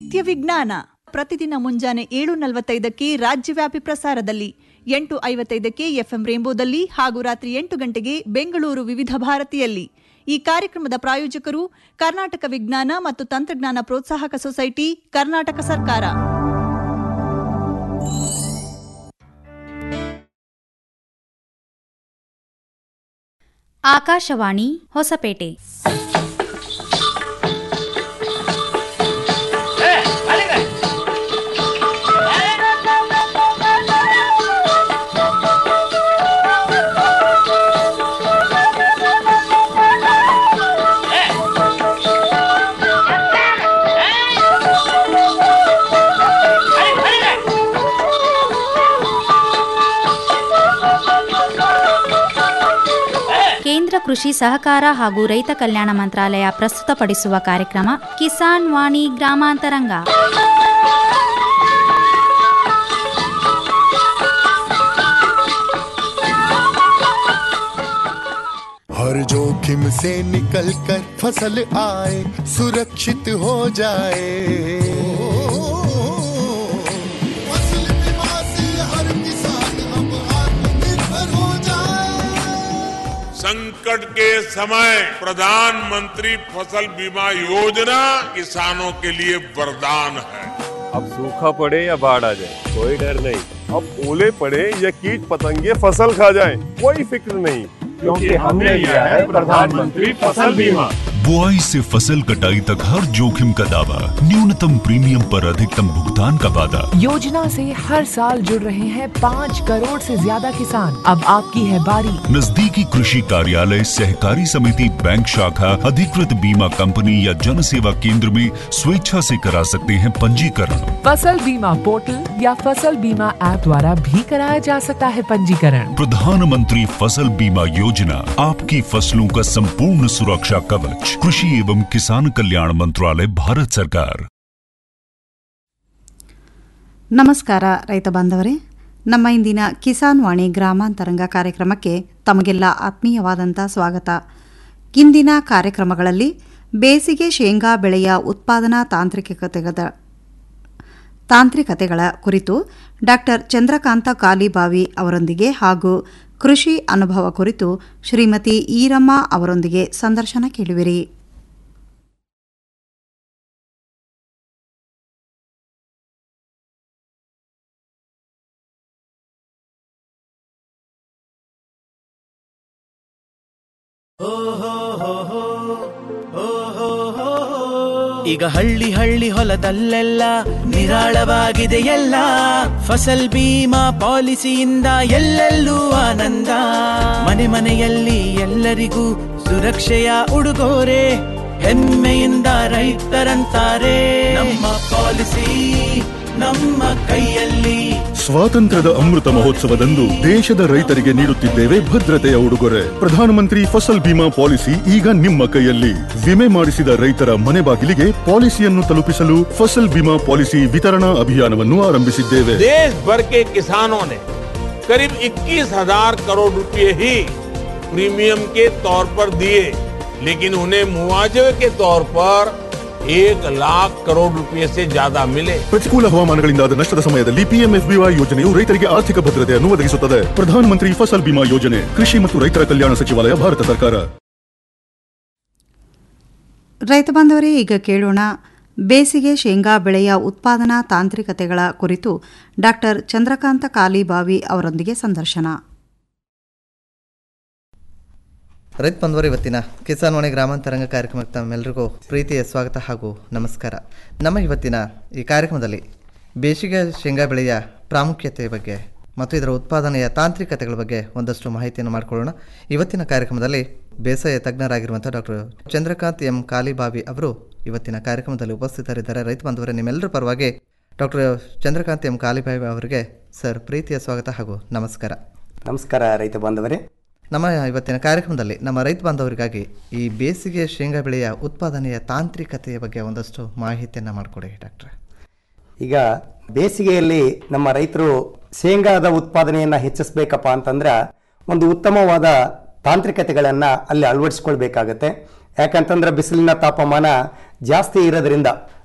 ನಿತ್ಯ ವಿಜ್ಞಾನ ಪ್ರತಿದಿನ ಮುಂಜಾನೆ ಏಳು ನಲವತ್ತೈದಕ್ಕೆ ರಾಜ್ಯವ್ಯಾಪಿ ಪ್ರಸಾರದಲ್ಲಿ ಎಂಟು ಐವತ್ತೈದಕ್ಕೆ ಎಫ್ಎಂ ರೇಂಬೋದಲ್ಲಿ ಹಾಗೂ ರಾತ್ರಿ ಎಂಟು ಗಂಟೆಗೆ ಬೆಂಗಳೂರು ವಿವಿಧ ಭಾರತಿಯಲ್ಲಿ ಈ ಕಾರ್ಯಕ್ರಮದ ಪ್ರಾಯೋಜಕರು ಕರ್ನಾಟಕ ವಿಜ್ಞಾನ ಮತ್ತು ತಂತ್ರಜ್ಞಾನ ಪ್ರೋತ್ಸಾಹಕ ಸೊಸೈಟಿ ಕರ್ನಾಟಕ ಸರ್ಕಾರ ಆಕಾಶವಾಣಿ ಹೊಸಪೇಟೆ ಕೇಂದ್ರ ಕೃಷಿ ಸಹಕಾರ ಹಾಗೂ ರೈತ ಕಲ್ಯಾಣ ಮಂತ್ರಾಲಯ ಪ್ರಸ್ತುತಪಡಿಸುವ ಕಾರ್ಯಕ್ರಮ ಕಿಸಾನ್ ವಾಣಿ ಗ್ರಾಮಾಂತರಂಗ हर जोखिम से निकल कर फसल आए सुरक्षित हो जाए फसल बीमा से हर किसान अब आत्मनिर्भर हो जाए संकट के समय प्रधानमंत्री फसल बीमा योजना किसानों के लिए वरदान है अब सूखा पड़े या बाढ़ आ जाए कोई डर नहीं अब ओले पड़े या कीट पतंगे फसल खा जाए कोई फिक्र नहीं क्योंकि हमने लिया है प्रधानमंत्री फसल बीमा बुआई से फसल कटाई तक हर जोखिम का दावा न्यूनतम प्रीमियम पर अधिकतम भुगतान का वादा योजना से हर साल जुड़ रहे हैं पाँच करोड़ से ज्यादा किसान अब आपकी है बारी नजदीकी कृषि कार्यालय सहकारी समिति बैंक शाखा अधिकृत बीमा कंपनी या जन सेवा केंद्र में स्वेच्छा से करा सकते हैं पंजीकरण फसल बीमा पोर्टल या फसल बीमा ऐप द्वारा भी कराया जा सकता है पंजीकरण प्रधानमंत्री फसल बीमा योजना आपकी फसलों का संपूर्ण सुरक्षा कवच कृषि एवं किसान कल्याण मंत्रालय भारत सरकार ನಮಸ್ಕಾರ ರೈತ ಬಾಂಧವರೇ ನಮ್ಮ ಇಂದಿನ ಕಿಸಾನ್ ವಾಣಿ ಗ್ರಾಮಾಂತರಂಗ ಕಾರ್ಯಕ್ರಮಕ್ಕೆ ತಮಗೆಲ್ಲ ಆತ್ಮೀಯವಾದಂಥ ಸ್ವಾಗತ ಇಂದಿನ ಕಾರ್ಯಕ್ರಮಗಳಲ್ಲಿ ಬೇಸಿಗೆ ಶೇಂಗಾ ಬೆಳೆಯ ಉತ್ಪಾದನಾ ತಾಂತ್ರಿಕತೆಗದ ತಾಂತ್ರಿಕತೆಗಳ ಕುರಿತು ಡಾಕ್ಟರ್ ಚಂದ್ರಕಾಂತ ಕಾಲಿಬಾವಿ ಅವರೊಂದಿಗೆ ಹಾಗೂ ಕೃಷಿ ಅನುಭವ ಕುರಿತು ಶ್ರೀಮತಿ ಈರಮ್ಮ ಅವರೊಂದಿಗೆ ಸಂದರ್ಶನ ಕೇಳುವಿರಿ ಈಗ ಹಳ್ಳಿ ಹಳ್ಳಿ ಹೊಲದಲ್ಲೆಲ್ಲ ನಿರಾಳವಾಗಿದೆ ಎಲ್ಲ ಫಸಲ್ ಬೀಮಾ ಪಾಲಿಸಿಯಿಂದ ಎಲ್ಲೆಲ್ಲೂ ಆನಂದ ಮನೆ ಮನೆಯಲ್ಲಿ ಎಲ್ಲರಿಗೂ ಸುರಕ್ಷೆಯ ಉಡುಗೊರೆ ಹೆಮ್ಮೆಯಿಂದ ರೈತರಂತಾರೆ ನಮ್ಮ ಪಾಲಿಸಿ ನಮ್ಮ ಕೈಯಲ್ಲಿ ಸ್ವಾತಂತ್ರ್ಯದ ಅಮೃತ ಮಹೋತ್ಸವದಂದು ದೇಶದ ರೈತರಿಗೆ ನೀಡುತ್ತಿದ್ದೇವೆ ಭದ್ರತೆಯ ಉಡುಗೊರೆ ಪ್ರಧಾನಮಂತ್ರಿ ಫಸಲ್ ಬಿಮಾ ಪಾಲಿಸಿ ಈಗ ನಿಮ್ಮ ಕೈಯಲ್ಲಿ ವಿಮೆ ಮಾಡಿಸಿದ ರೈತರ ಮನೆ ಬಾಗಿಲಿಗೆ ಪಾಲಿಸಿಯನ್ನು ತಲುಪಿಸಲು ಫಸಲ್ ಬಿಮಾ ಪಾಲಿಸಿ ವಿತರಣಾ ಅಭಿಯಾನವನ್ನು ಆರಂಭಿಸಿದ್ದೇವೆ देश भर के किसानों ने करीब 21,000 करोड़ रुपए ही प्रीमियम के तौर पर दिए लेकिन उन्हें मुआवजे के तौर पर एक लाख करोड़ रुपए से ज्यादा मिले ಪ್ರತಿಕೂಲ ಹವಾಮಾನಗಳಿಂದಾದ ನಷ್ಟದ ಸಮಯದಲ್ಲಿ ಪಿಎಂಎಫ್ಬಿವೈ ಯೋಜನೆಯು ರೈತರಿಗೆ ಆರ್ಥಿಕ ಭದ್ರತೆಯನ್ನು ಒದಗಿಸುತ್ತದೆ ಪ್ರಧಾನಮಂತ್ರಿ ಫಸಲ್ ಬಿಮಾ ಯೋಜನೆ ಕೃಷಿ ಮತ್ತು ರೈತರ ಕಲ್ಯಾಣ ಸಚಿವಾಲಯ ಭಾರತ ಸರ್ಕಾರ ರೈತ ಬಾಂಧವರೇ ಈಗ ಕೇಳೋಣ ಬೇಸಿಗೆ ಶೇಂಗಾ ಬೆಳೆಯ ಉತ್ಪಾದನಾ ತಾಂತ್ರಿಕತೆಗಳ ಕುರಿತು ಡಾಕ್ಟರ್ ಚಂದ್ರಕಾಂತ ಕಾಲಿಬಾವಿ ಅವರೊಂದಿಗೆ ಸಂದರ್ಶನ ರೈತ ಬಂದವರು ಇವತ್ತಿನ ಕಿಸಾನ್ ವಾಣಿ ಗ್ರಾಮಾಂತರಂಗ ಕಾರ್ಯಕ್ರಮಕ್ಕೆ ತಮ್ಮೆಲ್ಲರಿಗೂ ಪ್ರೀತಿಯ ಸ್ವಾಗತ ಹಾಗೂ ನಮಸ್ಕಾರ ನಮ್ಮ ಇವತ್ತಿನ ಈ ಕಾರ್ಯಕ್ರಮದಲ್ಲಿ ಬೇಸಿಗೆ ಶೇಂಗಾ ಬೆಳೆಯ ಪ್ರಾಮುಖ್ಯತೆಯ ಬಗ್ಗೆ ಮತ್ತು ಇದರ ಉತ್ಪಾದನೆಯ ತಾಂತ್ರಿಕತೆಗಳ ಬಗ್ಗೆ ಒಂದಷ್ಟು ಮಾಹಿತಿಯನ್ನು ಮಾಡಿಕೊಳ್ಳೋಣ ಇವತ್ತಿನ ಕಾರ್ಯಕ್ರಮದಲ್ಲಿ ಬೇಸಾಯ ತಜ್ಞರಾಗಿರುವಂಥ ಡಾಕ್ಟರ್ ಚಂದ್ರಕಾಂತ್ ಎಂ ಕಾಲಿಬಾವಿ ಅವರು ಇವತ್ತಿನ ಕಾರ್ಯಕ್ರಮದಲ್ಲಿ ಉಪಸ್ಥಿತರಿದ್ದಾರೆ ರೈತ ಬಂಧುವರೇ ನಿಮ್ಮೆಲ್ಲರ ಪರವಾಗಿ ಡಾಕ್ಟರ್ ಚಂದ್ರಕಾಂತ್ ಎಂ ಕಾಲಿಬಾವಿ ಅವರಿಗೆ ಸರ್ ಪ್ರೀತಿಯ ಸ್ವಾಗತ ಹಾಗೂ ನಮಸ್ಕಾರ ನಮಸ್ಕಾರ ರೈತ ಬಾಂಧವರೇ ನಮ್ಮ ಇವತ್ತಿನ ಕಾರ್ಯಕ್ರಮದಲ್ಲಿ ನಮ್ಮ ರೈತ ಬಾಂಧವರಿಗಾಗಿ ಈ ಬೇಸಿಗೆ ಶೇಂಗಾ ಬೆಳೆಯ ಉತ್ಪಾದನೆಯ ತಾಂತ್ರಿಕತೆಯ ಬಗ್ಗೆ ಒಂದಷ್ಟು ಮಾಹಿತಿಯನ್ನು ಮಾಡಿಕೊಡಿ ಡಾಕ್ಟ್ರೆ ಈಗ ಬೇಸಿಗೆಯಲ್ಲಿ ನಮ್ಮ ರೈತರು ಶೇಂಗಾದ ಉತ್ಪಾದನೆಯನ್ನು ಹೆಚ್ಚಿಸಬೇಕಪ್ಪ ಅಂತಂದ್ರೆ ಒಂದು ಉತ್ತಮವಾದ ತಾಂತ್ರಿಕತೆಗಳನ್ನು ಅಲ್ಲಿ ಅಳವಡಿಸ್ಕೊಳ್ಬೇಕಾಗತ್ತೆ ಯಾಕಂತಂದ್ರೆ ಬಿಸಿಲಿನ ತಾಪಮಾನ ಜಾಸ್ತಿ ಇರೋದ್ರಿಂದ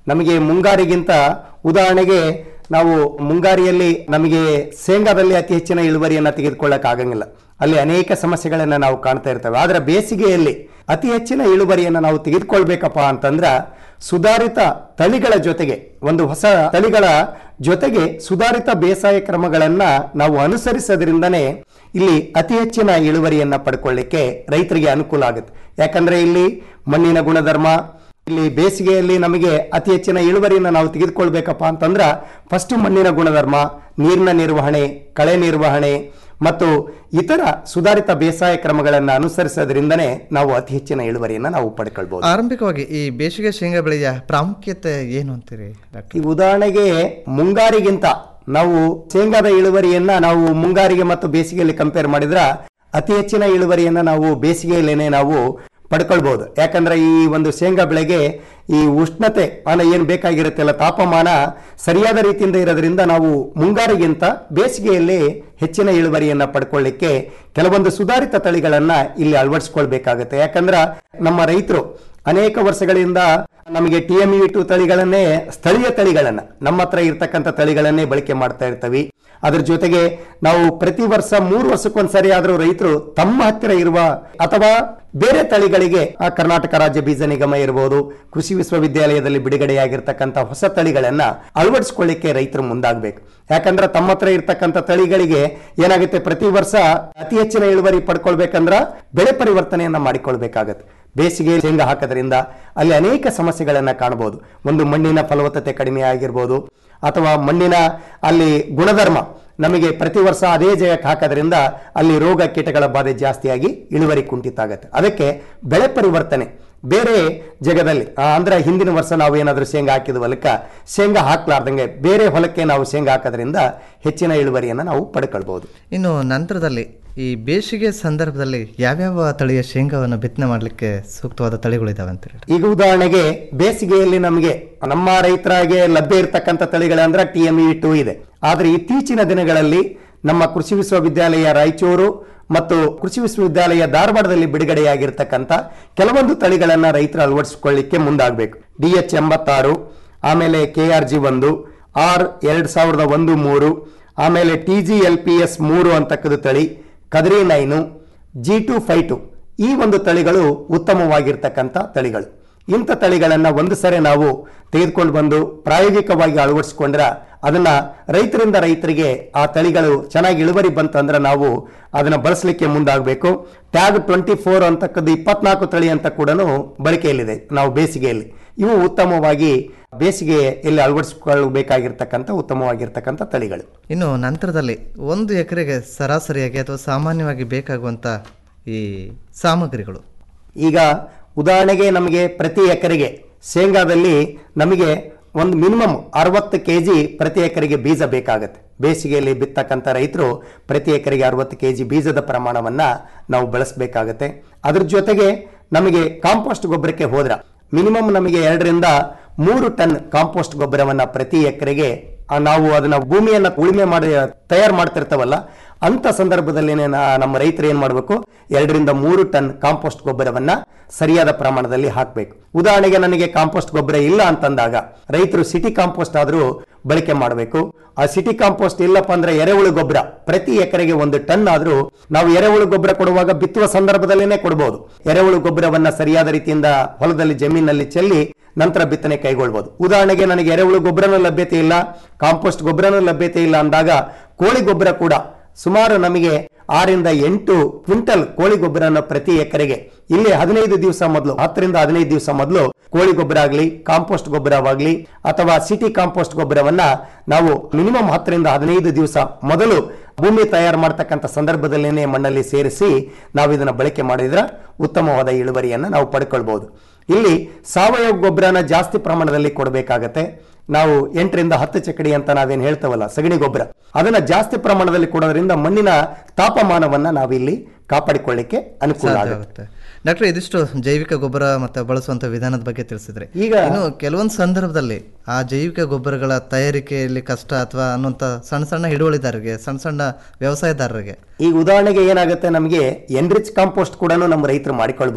ನಮಗೆ ಮುಂಗಾರಿಗಿಂತ ಉದಾಹರಣೆಗೆ ನಾವು ಮುಂಗಾರಿಯಲ್ಲಿ ನಮಗೆ ಶೇಂಗಾದಲ್ಲಿ ಅತಿ ಹೆಚ್ಚಿನ ಇಳುವರಿಯನ್ನು ತೆಗೆದುಕೊಳ್ಳಕ್ ಆಗಂಗಿಲ್ಲ ಅಲ್ಲಿ ಅನೇಕ ಸಮಸ್ಯೆಗಳನ್ನು ನಾವು ಕಾಣ್ತಾ ಇರ್ತೇವೆ ಆದರೆ ಬೇಸಿಗೆಯಲ್ಲಿ ಅತಿ ಹೆಚ್ಚಿನ ಇಳುವರಿಯನ್ನು ನಾವು ತೆಗೆದುಕೊಳ್ಬೇಕಪ್ಪ ಅಂತಂದ್ರ ಸುಧಾರಿತ ತಳಿಗಳ ಜೊತೆಗೆ ಒಂದು ಹೊಸ ತಳಿಗಳ ಜೊತೆಗೆ ಸುಧಾರಿತ ಬೇಸಾಯ ಕ್ರಮಗಳನ್ನ ನಾವು ಅನುಸರಿಸೋದ್ರಿಂದನೇ ಇಲ್ಲಿ ಅತಿ ಹೆಚ್ಚಿನ ಇಳುವರಿಯನ್ನ ಪಡ್ಕೊಳ್ಳಿಕ್ಕೆ ರೈತರಿಗೆ ಅನುಕೂಲ ಆಗುತ್ತೆ ಯಾಕಂದ್ರೆ ಇಲ್ಲಿ ಮಣ್ಣಿನ ಗುಣಧರ್ಮ ಇಲ್ಲಿ ಬೇಸಿಗೆಯಲ್ಲಿ ನಮಗೆ ಅತಿ ಹೆಚ್ಚಿನ ಇಳುವರಿಯನ್ನು ನಾವು ತೆಗೆದುಕೊಳ್ಬೇಕಪ್ಪ ಅಂತಂದ್ರ ಫಸ್ಟ್ ಮಣ್ಣಿನ ಗುಣಧರ್ಮ ನೀರಿನ ನಿರ್ವಹಣೆ ಕಳೆ ನಿರ್ವಹಣೆ ಮತ್ತು ಇತರ ಸುಧಾರಿತ ಬೇಸಾಯ ಕ್ರಮಗಳನ್ನು ಅನುಸರಿಸೋದ್ರಿಂದನೇ ನಾವು ಅತಿ ಹೆಚ್ಚಿನ ಇಳುವರಿಯನ್ನು ನಾವು ಪಡ್ಕೊಳ್ಬಹುದು ಆರಂಭಿಕವಾಗಿ ಈ ಬೇಸಿಗೆ ಶೇಂಗಾ ಬೆಳೆಯ ಪ್ರಾಮುಖ್ಯತೆ ಏನು ಅಂತೀರಿ ಡಾಕ್ಟರ್ ಈ ಉದಾಹರಣೆಗೆ ಮುಂಗಾರಿಗಿಂತ ನಾವು ಶೇಂಗಾದ ಇಳುವರಿಯನ್ನ ನಾವು ಮುಂಗಾರಿಗೆ ಮತ್ತು ಬೇಸಿಗೆಯಲ್ಲಿ ಕಂಪೇರ್ ಮಾಡಿದ್ರ ಅತಿ ಹೆಚ್ಚಿನ ಇಳುವರಿಯನ್ನ ನಾವು ಬೇಸಿಗೆಯಲ್ಲೇನೆ ನಾವು ಪಡ್ಕೊಳ್ಬಹುದು ಯಾಕಂದ್ರೆ ಈ ಒಂದು ಶೇಂಗಾ ಬೆಳೆಗೆ ಈ ಉಷ್ಣತೆ ಅನ್ನ ಏನು ಬೇಕಾಗಿರುತ್ತಲ್ಲ ತಾಪಮಾನ ಸರಿಯಾದ ರೀತಿಯಿಂದ ಇರೋದ್ರಿಂದ ನಾವು ಮುಂಗಾರಿಗಿಂತ ಬೇಸಿಗೆಯಲ್ಲಿ ಹೆಚ್ಚಿನ ಇಳುವರಿಯನ್ನ ಪಡ್ಕೊಳ್ಳಿಕ್ಕೆ ಕೆಲವೊಂದು ಸುಧಾರಿತ ತಳಿಗಳನ್ನ ಇಲ್ಲಿ ಅಳವಡಿಸ್ಕೊಳ್ಬೇಕಾಗುತ್ತೆ ಯಾಕಂದ್ರ ನಮ್ಮ ರೈತರು ಅನೇಕ ವರ್ಷಗಳಿಂದ ನಮಗೆ ಟಿ ಎಂ ಟು ತಳಿಗಳನ್ನೇ ಸ್ಥಳೀಯ ತಳಿಗಳನ್ನ ನಮ್ಮ ಹತ್ರ ಇರ್ತಕ್ಕಂಥ ತಳಿಗಳನ್ನೇ ಬಳಕೆ ಮಾಡ್ತಾ ಇರ್ತೀವಿ ಅದ್ರ ಜೊತೆಗೆ ನಾವು ಪ್ರತಿ ವರ್ಷ ಮೂರು ವರ್ಷಕ್ಕೊಂದ್ಸರಿ ಆದ್ರೂ ರೈತರು ತಮ್ಮ ಹತ್ತಿರ ಇರುವ ಅಥವಾ ಬೇರೆ ತಳಿಗಳಿಗೆ ಆ ಕರ್ನಾಟಕ ರಾಜ್ಯ ಬೀಜ ನಿಗಮ ಇರಬಹುದು ಕೃಷಿ ವಿಶ್ವವಿದ್ಯಾಲಯದಲ್ಲಿ ಬಿಡುಗಡೆಯಾಗಿರ್ತಕ್ಕಂಥ ಹೊಸ ತಳಿಗಳನ್ನ ಅಳವಡಿಸ್ಕೊಳ್ಳಿಕ್ಕೆ ರೈತರು ಮುಂದಾಗಬೇಕು ಯಾಕಂದ್ರೆ ತಮ್ಮ ಹತ್ರ ಇರ್ತಕ್ಕಂಥ ತಳಿಗಳಿಗೆ ಏನಾಗುತ್ತೆ ಪ್ರತಿ ವರ್ಷ ಅತಿ ಹೆಚ್ಚಿನ ಇಳುವರಿ ಪಡ್ಕೊಳ್ಬೇಕಂದ್ರ ಬೆಳೆ ಪರಿವರ್ತನೆಯನ್ನ ಮಾಡಿಕೊಳ್ಬೇಕಾಗತ್ತೆ ಬೇಸಿಗೆ ಶೇಂಗಾ ಹಾಕೋದ್ರಿಂದ ಅಲ್ಲಿ ಅನೇಕ ಸಮಸ್ಯೆಗಳನ್ನ ಕಾಣಬಹುದು ಒಂದು ಮಣ್ಣಿನ ಫಲವತ್ತತೆ ಕಡಿಮೆ ಆಗಿರ್ಬೋದು ಅಥವಾ ಮಣ್ಣಿನ ಅಲ್ಲಿ ಗುಣಧರ್ಮ ನಮಗೆ ಪ್ರತಿ ವರ್ಷ ಅದೇ ಜಾಗಕ್ಕೆ ಹಾಕೋದ್ರಿಂದ ಅಲ್ಲಿ ರೋಗ ಕೀಟಗಳ ಬಾಧೆ ಜಾಸ್ತಿಯಾಗಿ ಇಳುವರಿ ಕುಂಠಿತ ಆಗುತ್ತೆ ಅದಕ್ಕೆ ಬೆಳೆ ಪರಿವರ್ತನೆ ಬೇರೆ ಜಗದಲ್ಲಿ ಆ, ಅಂದ್ರೆ ಹಿಂದಿನ ವರ್ಷ ನಾವು ಏನಾದರೂ ಶೇಂಗಾ ಹಾಕಿದ ಹೊಲಕ್ಕ ಶೇಂಗಾ ಹಾಕ್ಲಾರ್ದಂಗೆ ಬೇರೆ ಹೊಲಕ್ಕೆ ನಾವು ಶೇಂಗಾ ಹಾಕೋದ್ರಿಂದ ಹೆಚ್ಚಿನ ಇಳುವರಿಯನ್ನು ನಾವು ಪಡ್ಕೊಳ್ಬಹುದು ಇನ್ನು ನಂತರದಲ್ಲಿ ಈ ಬೇಸಿಗೆ ಸಂದರ್ಭದಲ್ಲಿ ಯಾವ್ಯಾವ ತಳಿಯ ಶೇಂಗಾವನ್ನು ಬಿತ್ತನೆ ಮಾಡಲಿಕ್ಕೆ ಸೂಕ್ತವಾದ ತಳಿಗಳಿದಾವೆ ಅಂತೀರಿ ಈಗ ಉದಾಹರಣೆಗೆ ಬೇಸಿಗೆಯಲ್ಲಿ ನಮಗೆ ನಮ್ಮ ರೈತರಾಗೆ ಲಭ್ಯ ಇರತಕ್ಕಂಥ ತಳಿಗಳಂದ್ರೆ ಟಿ ಎಂ ಇ ಟೂ ಇದೆ ಆದ್ರೆ ಇತ್ತೀಚಿನ ದಿನಗಳಲ್ಲಿ ನಮ್ಮ ಕೃಷಿ ವಿಶ್ವವಿದ್ಯಾಲಯ ರಾಯಚೂರು ಮತ್ತು ಕೃಷಿ ವಿಶ್ವವಿದ್ಯಾಲಯ ಧಾರವಾಡದಲ್ಲಿ ಬಿಡುಗಡೆಯಾಗಿರ್ತಕ್ಕಂಥ ಕೆಲವೊಂದು ತಳಿಗಳನ್ನ ರೈತರು ಅಳವಡಿಸಿಕೊಳ್ಳಿಕ್ಕೆ ಮುಂದಾಗಬೇಕು ಡಿ ಎಚ್ ಎಂಬತ್ತಾರು ಆಮೇಲೆ ಕೆ ಆರ್ ಜಿ ಒಂದು ಆರ್ ಎರಡ್ ಸಾವಿರದ ಒಂದು ಮೂರು ಆಮೇಲೆ T G L P S ಮೂರು ಅಂತಕ್ಕದ್ದು ತಳಿ Kadri nine G two five two ಈ ಒಂದು ತಳಿಗಳು ಉತ್ತಮವಾಗಿರ್ತಕ್ಕಂಥ ತಳಿಗಳು ಇಂಥ ತಳಿಗಳನ್ನ ಒಂದು ಸರಿ ನಾವು ತೆಗೆದುಕೊಂಡು ಬಂದು ಪ್ರಾಯೋಗಿಕವಾಗಿ ಅಳವಡಿಸಿಕೊಂಡ್ರೆ ಅದನ್ನ ರೈತರಿಂದ ರೈತರಿಗೆ ಆ ತಳಿಗಳು ಚೆನ್ನಾಗಿ ಇಳುವರಿ ಬಂತಂದ್ರೆ ನಾವು ಅದನ್ನ ಬಳಸಲಿಕ್ಕೆ ಮುಂದಾಗಬೇಕು ಟ್ಯಾಗ್ ಟ್ವೆಂಟಿ ಫೋರ್ ಅಂತಕ್ಕದ್ದು ಇಪ್ಪತ್ನಾಲ್ಕು ತಳಿ ಅಂತ ಕೂಡ ಬಳಕೆಯಲ್ಲಿದೆ ನಾವು ಬೇಸಿಗೆಯಲ್ಲಿ ಇವು ಉತ್ತಮವಾಗಿ ಬೇಸಿಗೆಯಲ್ಲಿ ಅಳವಡಿಸಿಕೊಳ್ಳಬೇಕಾಗಿರ್ತಕ್ಕಂಥ ಉತ್ತಮವಾಗಿರ್ತಕ್ಕಂಥ ತಳಿಗಳು ಇನ್ನು ನಂತರದಲ್ಲಿ ಒಂದು ಎಕರೆಗೆ ಸರಾಸರಿಯಾಗಿ ಅಥವಾ ಸಾಮಾನ್ಯವಾಗಿ ಬೇಕಾಗುವಂಥ ಈ ಸಾಮಗ್ರಿಗಳು ಈಗ ಉದಾಹರಣೆಗೆ ನಮಗೆ ಪ್ರತಿ ಎಕರೆಗೆ ಶೇಂಗಾದಲ್ಲಿ ನಮಗೆ ಒಂದು ಮಿನಿಮಮ್ ಅರವತ್ತು ಕೆ ಜಿ ಪ್ರತಿ ಎಕರೆಗೆ ಬೀಜ ಬೇಕಾಗುತ್ತೆ ಬೇಸಿಗೆಯಲ್ಲಿ ಬಿತ್ತಕ್ಕಂಥ ರೈತರು ಪ್ರತಿ ಎಕರೆಗೆ ಅರವತ್ತು ಕೆ ಜಿ ಬೀಜದ ಪ್ರಮಾಣವನ್ನು ನಾವು ಬಳಸಬೇಕಾಗತ್ತೆ ಅದ್ರ ಜೊತೆಗೆ ನಮಗೆ ಕಾಂಪೋಸ್ಟ್ ಗೊಬ್ಬರಕ್ಕೆ ಹೋದ್ರ ಮಿನಿಮಮ್ ನಮಗೆ ಎರಡರಿಂದ ಮೂರು ಟನ್ ಕಾಂಪೋಸ್ಟ್ ಗೊಬ್ಬರವನ್ನ ಪ್ರತಿ ಎಕರೆಗೆ ಆ, ನಾವು ಅದನ್ನ ಭೂಮಿಯನ್ನ ಉಳುಮೆ ಮಾಡಿ ತಯಾರು ಮಾಡ್ತಿರ್ತವಲ್ಲ ಅಂತ ಸಂದರ್ಭದಲ್ಲಿ ನಮ್ಮ ರೈತರು ಏನ್ ಮಾಡಬೇಕು ಎರಡರಿಂದ ಮೂರು ಟನ್ ಕಾಂಪೋಸ್ಟ್ ಗೊಬ್ಬರವನ್ನ ಸರಿಯಾದ ಪ್ರಮಾಣದಲ್ಲಿ ಹಾಕಬೇಕು ಉದಾಹರಣೆಗೆ ನನಗೆ ಕಾಂಪೋಸ್ಟ್ ಗೊಬ್ಬರ ಇಲ್ಲ ಅಂತಂದಾಗ ರೈತರು ಸಿಟಿ ಕಾಂಪೋಸ್ಟ್ ಆದ್ರೂ ಬಳಕೆ ಮಾಡಬೇಕು ಆ ಸಿಟಿ ಕಾಂಪೋಸ್ಟ್ ಇಲ್ಲಪ್ಪ ಅಂದ್ರೆ ಎರೆಹುಳು ಗೊಬ್ಬರ ಪ್ರತಿ ಎಕರೆಗೆ ಒಂದು ಟನ್ ಆದ್ರೂ ನಾವು ಎರೆಹುಳು ಗೊಬ್ಬರ ಕೊಡುವಾಗ ಬಿತ್ತುವ ಸಂದರ್ಭದಲ್ಲೇನೆ ಕೊಡಬಹುದು ಎರೆಹುಳು ಗೊಬ್ಬರವನ್ನ ಸರಿಯಾದ ರೀತಿಯಿಂದ ಹೊಲದಲ್ಲಿ ಜಮೀನಲ್ಲಿ ಚೆಲ್ಲಿ ನಂತರ ಬಿತ್ತನೆ ಕೈಗೊಳ್ಬಹುದು ಉದಾಹರಣೆಗೆ ನನಗೆ ಎರೆಹುಳು ಗೊಬ್ಬರನೂ ಲಭ್ಯತೆ ಇಲ್ಲ ಕಾಂಪೋಸ್ಟ್ ಗೊಬ್ಬರನೂ ಲಭ್ಯತೆ ಇಲ್ಲ ಅಂದಾಗ ಕೋಳಿ ಗೊಬ್ಬರ ಕೂಡ ಸುಮಾರು ನಮಗೆ ಆರಿಂದ ಎಂಟು ಕ್ವಿಂಟಲ್ ಕೋಳಿ ಗೊಬ್ಬರನ ಪ್ರತಿ ಎಕರೆಗೆ ಇಲ್ಲಿ ಹದಿನೈದು ದಿವಸ ಮೊದಲು ಹತ್ತರಿಂದ ಹದಿನೈದು ದಿವಸ ಮೊದಲು ಕೋಳಿ ಗೊಬ್ಬರ ಆಗಲಿ ಕಾಂಪೋಸ್ಟ್ ಗೊಬ್ಬರವಾಗಲಿ ಅಥವಾ ಸಿಟಿ ಕಾಂಪೋಸ್ಟ್ ಗೊಬ್ಬರವನ್ನ ನಾವು ಮಿನಿಮಮ್ ಹತ್ತರಿಂದ ಹದಿನೈದು ದಿವಸ ಮೊದಲು ಭೂಮಿ ತಯಾರು ಮಾಡ್ತಕ್ಕಂಥ ಸಂದರ್ಭದಲ್ಲೇನೆ ಮಣ್ಣಲ್ಲಿ ಸೇರಿಸಿ ನಾವು ಇದನ್ನ ಬಳಕೆ ಮಾಡಿದ್ರೆ ಉತ್ತಮವಾದ ಇಳುವರಿಯನ್ನ ನಾವು ಪಡ್ಕೊಳ್ಬಹುದು ಇಲ್ಲಿ ಸಾವಯವ ಗೊಬ್ಬರನ ಜಾಸ್ತಿ ಪ್ರಮಾಣದಲ್ಲಿ ಕೊಡಬೇಕಾಗತ್ತೆ ನಾವು ಎಂಟರಿಂದ ಹತ್ತು ಚಕಡಿ ಅಂತ ನಾವೇನು ಹೇಳ್ತೇವಲ್ಲ ಸಗಣಿ ಗೊಬ್ಬರ ಅದನ್ನ ಜಾಸ್ತಿ ಪ್ರಮಾಣದಲ್ಲಿ ಕೊಡೋದ್ರಿಂದ ಮಣ್ಣಿನ ತಾಪಮಾನವನ್ನ ನಾವಿಲ್ಲಿ ಕಾಪಾಡಿಕೊಳ್ಳಿಕ್ಕೆ ಅನುಕೂಲ ಸಾಧ್ಯ ಆಗುತ್ತೆ ಆಗುತ್ತೆ ಡಾಕ್ಟರ್ ಇದಿಷ್ಟು ಜೈವಿಕ ಗೊಬ್ಬರ ಮತ್ತೆ ಬಳಸುವಂತ ವಿಧಾನದ ಬಗ್ಗೆ ತಿಳಿಸಿದ್ರೆ ಈಗ ಇನ್ನು ಕೆಲವೊಂದು ಸಂದರ್ಭದಲ್ಲಿ ಆ ಜೈವಿಕ ಗೊಬ್ಬರಗಳ ತಯಾರಿಕೆಯಲ್ಲಿ ಕಷ್ಟ ಅಥವಾ ಅನ್ನುವಂಥ ಸಣ್ಣ ಸಣ್ಣ ಹಿಡುವಳಿದಾರರಿಗೆ ಸಣ್ಣ ಸಣ್ಣ ವ್ಯವಸಾಯದಾರರಿಗೆ ಈಗ ಉದಾಹರಣೆಗೆ ಏನಾಗುತ್ತೆ ನಮಗೆ ಎನ್ರಿಚ್ ಕಾಂಪೋಸ್ಟ್ ಕೂಡ ನಮ್ಮ ರೈತರು ಮಾಡಿಕೊಳ್ಬಹುದು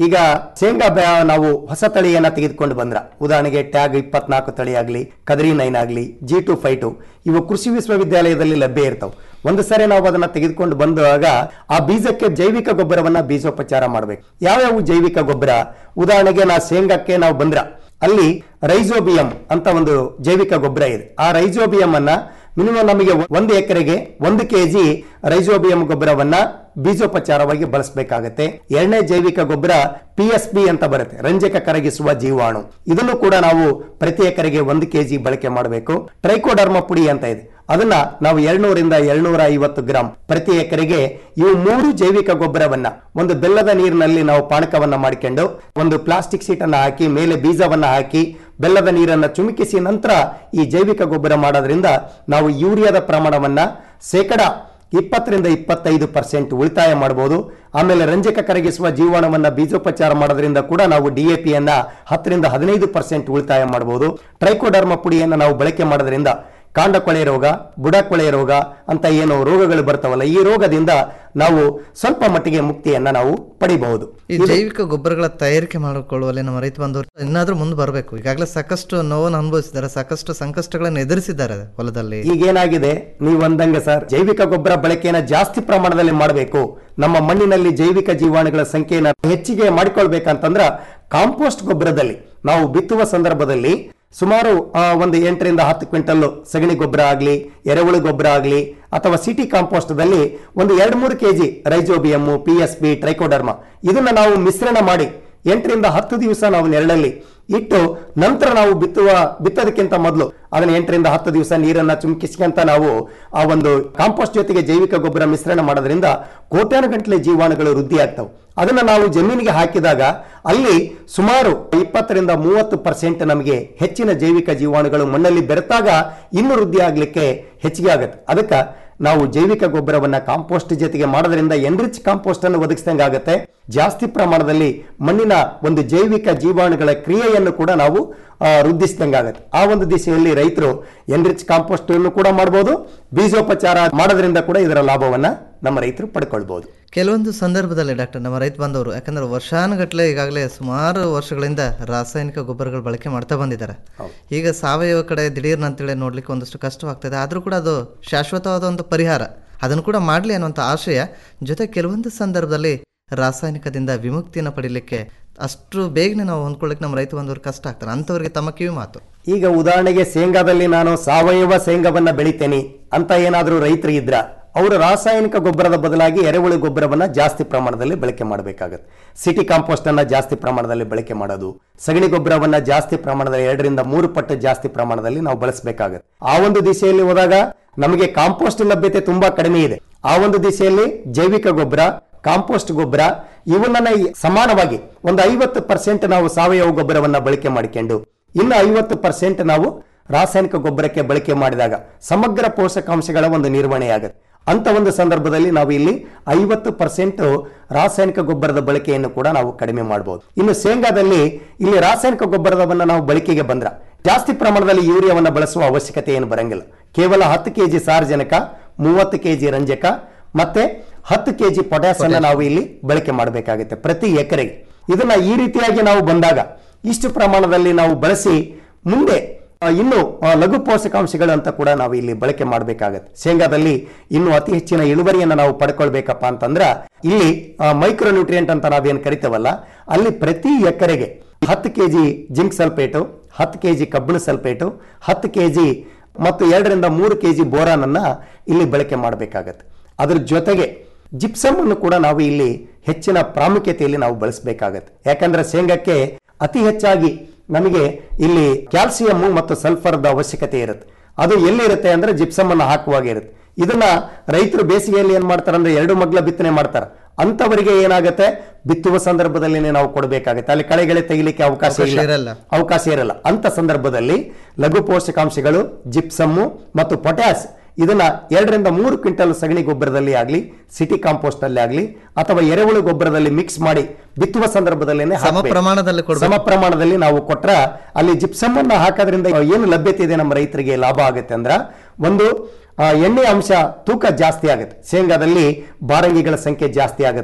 ಈಗ ಶೇಂಗಾ ಬೆ- ನಾವು ಹೊಸ ತಳಿಯನ್ನ ತೆಗೆದುಕೊಂಡು ಬಂದ್ರ ಉದಾಹರಣೆಗೆ ಟ್ಯಾಗ್ ಇಪ್ಪತ್ನಾಲ್ಕು ತಳಿ ಆಗಲಿ ಕದರಿ ನೈನ್ ಆಗಲಿ ಜಿ ಟು ಫೈ ಟು ಇವು ಕೃಷಿ ವಿಶ್ವವಿದ್ಯಾಲಯದಲ್ಲಿ ಲಭ್ಯ ಇರ್ತಾವೆ ಒಂದು ಸರಿ ನಾವು ಅದನ್ನ ತೆಗೆದುಕೊಂಡು ಬಂದಾಗ ಆ ಬೀಜಕ್ಕೆ ಜೈವಿಕ ಗೊಬ್ಬರವನ್ನ ಬೀಜೋಪಚಾರ ಮಾಡಬೇಕು ಯಾವ್ಯಾವ ಜೈವಿಕ ಗೊಬ್ಬರ ಉದಾಹರಣೆಗೆ ನಾ ಶೇಂಗಾಕ್ಕೆ ನಾವು ಬಂದ್ರ ಅಲ್ಲಿ ರೈಜೋಬಿಯಂ ಅಂತ ಒಂದು ಜೈವಿಕ ಗೊಬ್ಬರ ಇದೆ ಆ ರೈಜೋಬಿಯಂ ಅನ್ನ ಮಿನಿಮಮ್ ನಮಗೆ ಒಂದು ಎಕರೆಗೆ ಒಂದು ಕೆಜಿ ರೈಜೋಬಿಯಂ ಗೊಬ್ಬರವನ್ನ ಬೀಜೋಪಚಾರವಾಗಿ ಬಳಸಬೇಕಾಗತ್ತೆ ಎರಡನೇ ಜೈವಿಕ ಗೊಬ್ಬರ ಪಿ ಎಸ್ ಬಿ ಅಂತ ಬರುತ್ತೆ ರಂಜಕ ಕರಗಿಸುವ ಜೀವಾಣು ಇದನ್ನು ಕೂಡ ನಾವು ಪ್ರತಿ ಎಕರೆಗೆ ಒಂದು ಕೆಜಿ ಬಳಕೆ ಮಾಡಬೇಕು ಟ್ರೈಕೋಡರ್ಮ ಪುಡಿ ಅಂತ ಇದೆ ಅದನ್ನ ನಾವು ಎರಡ್ನೂರಿಂದ ಎರಡ್ನೂರ ಐವತ್ತು ಗ್ರಾಂ ಪ್ರತಿ ಎಕರೆಗೆ ಇವು ಮೂರು ಜೈವಿಕ ಗೊಬ್ಬರವನ್ನ ಒಂದು ಬೆಲ್ಲದ ನೀರಿನಲ್ಲಿ ನಾವು ಪಾನಕವನ್ನ ಮಾಡಿಕೊಂಡು ಒಂದು ಪ್ಲಾಸ್ಟಿಕ್ ಶೀಟ್ ಅನ್ನ ಹಾಕಿ ಮೇಲೆ ಬೀಜವನ್ನ ಹಾಕಿ ಬೆಲ್ಲದ ನೀರನ್ನ ಚುಮುಕಿಸಿ ನಂತರ ಈ ಜೈವಿಕ ಗೊಬ್ಬರ ಮಾಡೋದ್ರಿಂದ ನಾವು ಯೂರಿಯಾದ ಪ್ರಮಾಣವನ್ನ ಶೇಕಡ ಇಪ್ಪತ್ತರಿಂದ ಇಪ್ಪತ್ತೈದು ಪರ್ಸೆಂಟ್ ಉಳಿತಾಯ ಮಾಡಬಹುದು ಆಮೇಲೆ ರಂಜಕ ಕರಗಿಸುವ ಜೀವಾಣುವನ್ನ ಬೀಜೋಪಚಾರ ಮಾಡೋದ್ರಿಂದ ಕೂಡ ನಾವು ಡಿಎಪಿಯನ್ನ ಹತ್ತರಿಂದ ಹದಿನೈದು ಪರ್ಸೆಂಟ್ ಉಳಿತಾಯ ಮಾಡಬಹುದು ಟ್ರೈಕೋಡರ್ಮ ಪುಡಿಯನ್ನು ನಾವು ಬಳಕೆ ಮಾಡೋದ್ರಿಂದ ಕಾಂಡ ಕೊಳೆ ರೋಗ ಬುಡ ಕೊಳೆ ರೋಗ ಅಂತ ಏನು ರೋಗಗಳು ಬರ್ತಾವಲ್ಲ ಈ ರೋಗದಿಂದ ನಾವು ಸ್ವಲ್ಪ ಮಟ್ಟಿಗೆ ಮುಕ್ತಿಯನ್ನ ನಾವು ಪಡಿಬಹುದು ಈ ಜೈವಿಕ ಗೊಬ್ಬರಗಳ ತಯಾರಿಕೆ ಮಾಡಿಕೊಳ್ಳುವಲ್ಲಿ ನಮ್ಮ ರೈತ ಬಂದವರು ಇನ್ನಾದ್ರೂ ಮುಂದೆ ಬರಬೇಕು ಈಗಾಗಲೇ ಸಾಕಷ್ಟು ನೋವನ್ನು ಅನುಭವಿಸಿದ್ದಾರೆ ಸಾಕಷ್ಟು ಸಂಕಷ್ಟಗಳನ್ನು ಎದುರಿಸಿದ್ದಾರೆ ಹೊಲದಲ್ಲಿ ಈಗೇನಾಗಿದೆ ನೀವು ಅಂದಂಗೆ ಸರ್ ಜೈವಿಕ ಗೊಬ್ಬರ ಬಳಕೆಯನ್ನ ಜಾಸ್ತಿ ಪ್ರಮಾಣದಲ್ಲಿ ಮಾಡಬೇಕು ನಮ್ಮ ಮಣ್ಣಿನಲ್ಲಿ ಜೈವಿಕ ಜೀವಾಣುಗಳ ಸಂಖ್ಯೆಯನ್ನ ಹೆಚ್ಚಿಗೆ ಮಾಡಿಕೊಳ್ಬೇಕಂತಂದ್ರ ಕಾಂಪೋಸ್ಟ್ ಗೊಬ್ಬರದಲ್ಲಿ ನಾವು ಬಿತ್ತುವ ಸಂದರ್ಭದಲ್ಲಿ ಸುಮಾರು ಆ, ಒಂದು ಎಂಟರಿಂದ ಹತ್ತು ಕ್ವಿಂಟಲ್ ಸಗಣಿ ಗೊಬ್ಬರ ಆಗಲಿ ಎರೆಹುಳು ಗೊಬ್ಬರ ಆಗಲಿ ಅಥವಾ ಸಿಟಿ ಕಾಂಪೋಸ್ಟ್ದಲ್ಲಿ ಒಂದು ಎರಡು ಮೂರು KG rhizobium P S B trichoderma ಇದನ್ನ ನಾವು ಮಿಶ್ರಣ ಮಾಡಿ ಎಂಟರಿಂದ ಹತ್ತು ದಿವಸ ನಾವು ನೆರಳಲ್ಲಿ ಇಟ್ಟು ನಂತರ ನಾವು ಬಿತ್ತುವ ಬಿತ್ತೋದಕ್ಕಿಂತ ಮೊದಲು ಅದನ್ನ ಎಂಟರಿಂದ ಹತ್ತು ದಿವಸ ನೀರನ್ನ ಚುಮಕಿಸ್ಕೊಂತ ನಾವು ಆ ಒಂದು ಕಾಂಪೋಸ್ಟ್ ಜೊತೆಗೆ ಜೈವಿಕ ಗೊಬ್ಬರ ಮಿಶ್ರಣ ಮಾಡೋದ್ರಿಂದ ಕೋಟ್ಯಾನು ಗಂಟಲೆ ಜೀವಾಣುಗಳು ವೃದ್ಧಿ ಆಗ್ತವೆ ಅದನ್ನ ನಾವು ಜಮೀನಿಗೆ ಹಾಕಿದಾಗ ಅಲ್ಲಿ ಸುಮಾರು ಇಪ್ಪತ್ತರಿಂದ ಮೂವತ್ತು ಪರ್ಸೆಂಟ್ ನಮಗೆ ಹೆಚ್ಚಿನ ಜೈವಿಕ ಜೀವಾಣುಗಳು ಮಣ್ಣಲ್ಲಿ ಬೆರೆತಾಗ ಇನ್ನೂ ವೃದ್ಧಿ ಆಗ್ಲಿಕ್ಕೆ ಹೆಚ್ಚಿಗೆ ಆಗುತ್ತೆ ಅದಕ್ಕೆ ನಾವು ಜೈವಿಕ ಗೊಬ್ಬರವನ್ನ ಕಾಂಪೋಸ್ಟ್ ಜೊತೆಗೆ ಮಾಡೋದ್ರಿಂದ ಎನ್ರಿಚ್ ಕಾಂಪೋಸ್ಟ್ ಅನ್ನು ಒದಗಿಸಿದಂಗೆ ಆಗುತ್ತೆ ಜಾಸ್ತಿ ಪ್ರಮಾಣದಲ್ಲಿ ಮಣ್ಣಿನ ಒಂದು ಜೈವಿಕ ಜೀವಾಣುಗಳ ಕ್ರಿಯೆಯನ್ನು ಕೂಡ ನಾವು ಆ, ವೃದ್ಧಿಸಿದಂಗೆ ಆಗುತ್ತೆ ಆ ಒಂದು ದಿಶೆಯಲ್ಲಿ ರೈತರು ಎನ್ರಿಚ್ ಕಾಂಪೋಸ್ಟ್ ಅನ್ನು ಕೂಡ ಮಾಡಬಹುದು ಬೀಜೋಪಚಾರ ಮಾಡೋದ್ರಿಂದ ಕೂಡ ಇದರ ಲಾಭವನ್ನ ನಮ್ಮ ರೈತರು ಪಡ್ಕೊಳ್ಬಹುದು ಕೆಲವೊಂದು ಸಂದರ್ಭದಲ್ಲಿ ಡಾಕ್ಟರ್ ನಮ್ಮ ರೈತ ಬಂದವರು ಯಾಕಂದ್ರೆ ವರ್ಷಾನುಗಟ್ಲೆ ಈಗಾಗಲೇ ಸುಮಾರು ವರ್ಷಗಳಿಂದ ರಾಸಾಯನಿಕ ಗೊಬ್ಬರಗಳು ಬಳಕೆ ಮಾಡ್ತಾ ಬಂದಿದ್ದಾರೆ ಈಗ ಸಾವಯವ ಕಡೆ ದಿಢೀರ್ನ ಅಂತೇಳಿ ನೋಡ್ಲಿಕ್ಕೆ ಒಂದಷ್ಟು ಕಷ್ಟವಾಗ್ತದೆ ಆದರೂ ಕೂಡ ಅದು ಶಾಶ್ವತವಾದ ಒಂದು ಪರಿಹಾರ ಅದನ್ನು ಕೂಡ ಮಾಡಲಿ ಅನ್ನುವಂಥ ಆಶಯ ಜೊತೆ ಕೆಲವೊಂದು ಸಂದರ್ಭದಲ್ಲಿ ರಾಸಾಯನಿಕದಿಂದ ವಿಮುಕ್ತಿಯನ್ನು ಪಡಿಲಿಕ್ಕೆ ಅಷ್ಟು ಬೇಗನೆ ನಾವು ಹೊಂದ್ಕೊಳ್ಳಿಕ್ಕೆ ನಮ್ಮ ರೈತ ಬಂದವರು ಕಷ್ಟ ಆಗ್ತಾರೆ ಅಂಥವ್ರಿಗೆ ತಮ್ಮ ಕಿವಿ ಮಾತು ಈಗ ಉದಾಹರಣೆಗೆ ಶೇಂಗಾದಲ್ಲಿ ನಾನು ಸಾವಯವ ಶೇಂಗಾವನ್ನ ಬೆಳಿತೇನೆ ಅಂತ ಏನಾದರೂ ರೈತರು ಇದ್ರ ಅವರು ರಾಸಾಯನಿಕ ಗೊಬ್ಬರದ ಬದಲಾಗಿ ಎರೆಹುಳು ಗೊಬ್ಬರವನ್ನ ಜಾಸ್ತಿ ಪ್ರಮಾಣದಲ್ಲಿ ಬಳಕೆ ಮಾಡಬೇಕಾಗತ್ತೆ ಸಿಟಿ ಕಾಂಪೋಸ್ಟ್ ಅನ್ನ ಜಾಸ್ತಿ ಪ್ರಮಾಣದಲ್ಲಿ ಬಳಕೆ ಮಾಡೋದು ಸಗಣಿ ಗೊಬ್ಬರವನ್ನ ಜಾಸ್ತಿ ಪ್ರಮಾಣದಲ್ಲಿ ಎರಡರಿಂದ ಮೂರು ಪಟ್ಟು ಜಾಸ್ತಿ ಪ್ರಮಾಣದಲ್ಲಿ ನಾವು ಬಳಸಬೇಕಾಗತ್ತೆ ಆ ಒಂದು ದಿಶೆಯಲ್ಲಿ ಹೋದಾಗ ನಮಗೆ ಕಾಂಪೋಸ್ಟ್ ಲಭ್ಯತೆ ತುಂಬಾ ಕಡಿಮೆ ಇದೆ ಆ ಒಂದು ದಿಶೆಯಲ್ಲಿ ಜೈವಿಕ ಗೊಬ್ಬರ ಕಾಂಪೋಸ್ಟ್ ಗೊಬ್ಬರ ಇವನ್ನ ಸಮಾನವಾಗಿ ಒಂದು ಐವತ್ತು ಪರ್ಸೆಂಟ್ ನಾವು ಸಾವಯವ ಗೊಬ್ಬರವನ್ನ ಬಳಕೆ ಮಾಡಿಕೊಂಡು ಇನ್ನು ಐವತ್ತು ಪರ್ಸೆಂಟ್ ನಾವು ರಾಸಾಯನಿಕ ಗೊಬ್ಬರಕ್ಕೆ ಬಳಕೆ ಮಾಡಿದಾಗ ಸಮಗ್ರ ಪೋಷಕಾಂಶಗಳ ಒಂದು ನಿರ್ವಹಣೆ ಆಗುತ್ತೆ ಅಂತ ಒಂದು ಸಂದರ್ಭದಲ್ಲಿ ನಾವು ಇಲ್ಲಿ ಐವತ್ತು ಪರ್ಸೆಂಟ್ ರಾಸಾಯನಿಕ ಗೊಬ್ಬರದ ಬಳಕೆಯನ್ನು ಕೂಡ ನಾವು ಕಡಿಮೆ ಮಾಡಬಹುದು ಇನ್ನು ಶೇಂಗಾದಲ್ಲಿ ಇಲ್ಲಿ ರಾಸಾಯನಿಕ ಗೊಬ್ಬರದವನ್ನ ನಾವು ಬಳಕೆಗೆ ಬಂದ್ರ ಜಾಸ್ತಿ ಪ್ರಮಾಣದಲ್ಲಿ ಯೂರಿಯಾವನ್ನ ಬಳಸುವ ಅವಶ್ಯಕತೆ ಏನು ಬರಂಗಿಲ್ಲ ಕೇವಲ ಹತ್ತು ಕೆಜಿ ಸಾರಜನಕ ಮೂವತ್ತು ಕೆಜಿ ರಂಜಕ ಮತ್ತೆ ಹತ್ತು ಕೆಜಿ ಪೊಟ್ಯಾಸ್ ಅನ್ನ ನಾವು ಇಲ್ಲಿ ಬಳಕೆ ಮಾಡಬೇಕಾಗುತ್ತೆ ಪ್ರತಿ ಎಕರೆಗೆ ಇದನ್ನ ಈ ರೀತಿಯಾಗಿ ನಾವು ಬಂದಾಗ ಇಷ್ಟು ಪ್ರಮಾಣದಲ್ಲಿ ನಾವು ಬಳಸಿ ಮುಂದೆ ಆ, ಇನ್ನು ಆ, ಲಘು ಪೋಷಕಾಂಶಗಳು ಅಂತ ಕೂಡ ನಾವು ಇಲ್ಲಿ ಬಳಕೆ ಮಾಡಬೇಕಾಗತ್ತೆ ಶೇಂಗಾದಲ್ಲಿ ಇನ್ನು ಅತಿ ಹೆಚ್ಚಿನ ಇಳುವರಿಯನ್ನು ನಾವು ಪಡ್ಕೊಳ್ಬೇಕಪ್ಪ ಅಂತಂದ್ರ ಇಲ್ಲಿ ಮೈಕ್ರೋ ನ್ಯೂಟ್ರಿಯೆಂಟ್ ಅಂತ ನಾವೇನು ಕರಿತೇವಲ್ಲ ಅಲ್ಲಿ ಪ್ರತಿ ಎಕರೆಗೆ ಹತ್ತು ಕೆಜಿ ಜಿಂಕ್ ಸಲ್ಫೇಟು ಹತ್ತು ಕೆಜಿ ಕಬ್ಬಿಣ ಸಲ್ಫೇಟು ಹತ್ತು ಕೆಜಿ ಮತ್ತು ಎರಡರಿಂದ ಮೂರು ಕೆಜಿ ಬೋರಾನ್ ಅನ್ನ ಇಲ್ಲಿ ಬಳಕೆ ಮಾಡಬೇಕಾಗತ್ತೆ ಅದ್ರ ಜೊತೆಗೆ ಜಿಪ್ಸಮ್ ಅನ್ನು ಕೂಡ ನಾವು ಇಲ್ಲಿ ಹೆಚ್ಚಿನ ಪ್ರಾಮುಖ್ಯತೆಯಲ್ಲಿ ನಾವು ಬಳಸಬೇಕಾಗತ್ತೆ ಯಾಕಂದ್ರೆ ಶೇಂಗಕ್ಕೆ ಅತಿ ಹೆಚ್ಚಾಗಿ ನಮಗೆ ಇಲ್ಲಿ ಕ್ಯಾಲ್ಸಿಯಂ ಮತ್ತು ಸಲ್ಫರ್ದ ಅವಶ್ಯಕತೆ ಇರುತ್ತೆ ಅದು ಎಲ್ಲಿರುತ್ತೆ ಅಂದ್ರೆ ಜಿಪ್ಸಮ್ ಅನ್ನು ಹಾಕುವಾಗ ಇರುತ್ತೆ ಇದನ್ನ ರೈತರು ಬೇಸಿಗೆಯಲ್ಲಿ ಏನ್ ಮಾಡ್ತಾರೆ ಅಂದ್ರೆ ಎರಡು ಮಗ್ಲ ಬಿತ್ತನೆ ಮಾಡ್ತಾರೆ ಅಂತವರಿಗೆ ಏನಾಗುತ್ತೆ ಬಿತ್ತುವ ಸಂದರ್ಭದಲ್ಲಿ ನಾವು ಕೊಡಬೇಕಾಗುತ್ತೆ ಅಲ್ಲಿ ಕಳೆಗಳೆ ತೆಗಿಲಿಕ್ಕೆ ಅವಕಾಶ ಅವಕಾಶ ಇಲ್ಲ ಇರಲ್ಲ. ಅವಕಾಶ ಇರಲ್ಲ ಅಂತ ಸಂದರ್ಭದಲ್ಲಿ ಲಘು ಪೋಷಕಾಂಶಗಳು ಜಿಪ್ಸಮ್ಮು ಮತ್ತು ಪೊಟ್ಯಾಸ್ ಇದನ್ನ ಎರಡರಿಂದ ಮೂರು ಕ್ವಿಂಟಲ್ ಸಗಣಿ ಗೊಬ್ಬರದಲ್ಲಿ ಆಗಲಿ ಸಿಟಿ ಕಾಂಪೋಸ್ಟ್ ಅಲ್ಲಿ ಆಗಲಿ ಅಥವಾ ಎರೆಹುಳು ಗೊಬ್ಬರದಲ್ಲಿ ಮಿಕ್ಸ್ ಮಾಡಿ ಬಿತ್ತುವ ಸಂದರ್ಭದಲ್ಲಿ ಸಮ ಪ್ರಮಾಣದಲ್ಲಿ ಕೊಡ್ಬೇಕು. ಸಮ ಪ್ರಮಾಣದಲ್ಲಿ ನಾವು ಕೊಟ್ರ ಅಲ್ಲಿ ಜಿಪ್ಸಮ್ ಅನ್ನ ಹಾಕೋದ್ರಿಂದ ಏನು ಲಭ್ಯತೆ ಇದೆ ನಮ್ಮ ರೈತರಿಗೆ ಲಾಭ ಆಗುತ್ತೆ ಅಂದ್ರ ಒಂದು ಆ, ಎಣ್ಣೆ ಅಂಶ ತೂಕ ಜಾಸ್ತಿ ಆಗುತ್ತೆ ಶೇಂಗಾದಲ್ಲಿ ಬಾರಂಗಿಗಳ ಸಂಖ್ಯೆ ಜಾಸ್ತಿ ಆಗುತ್ತೆ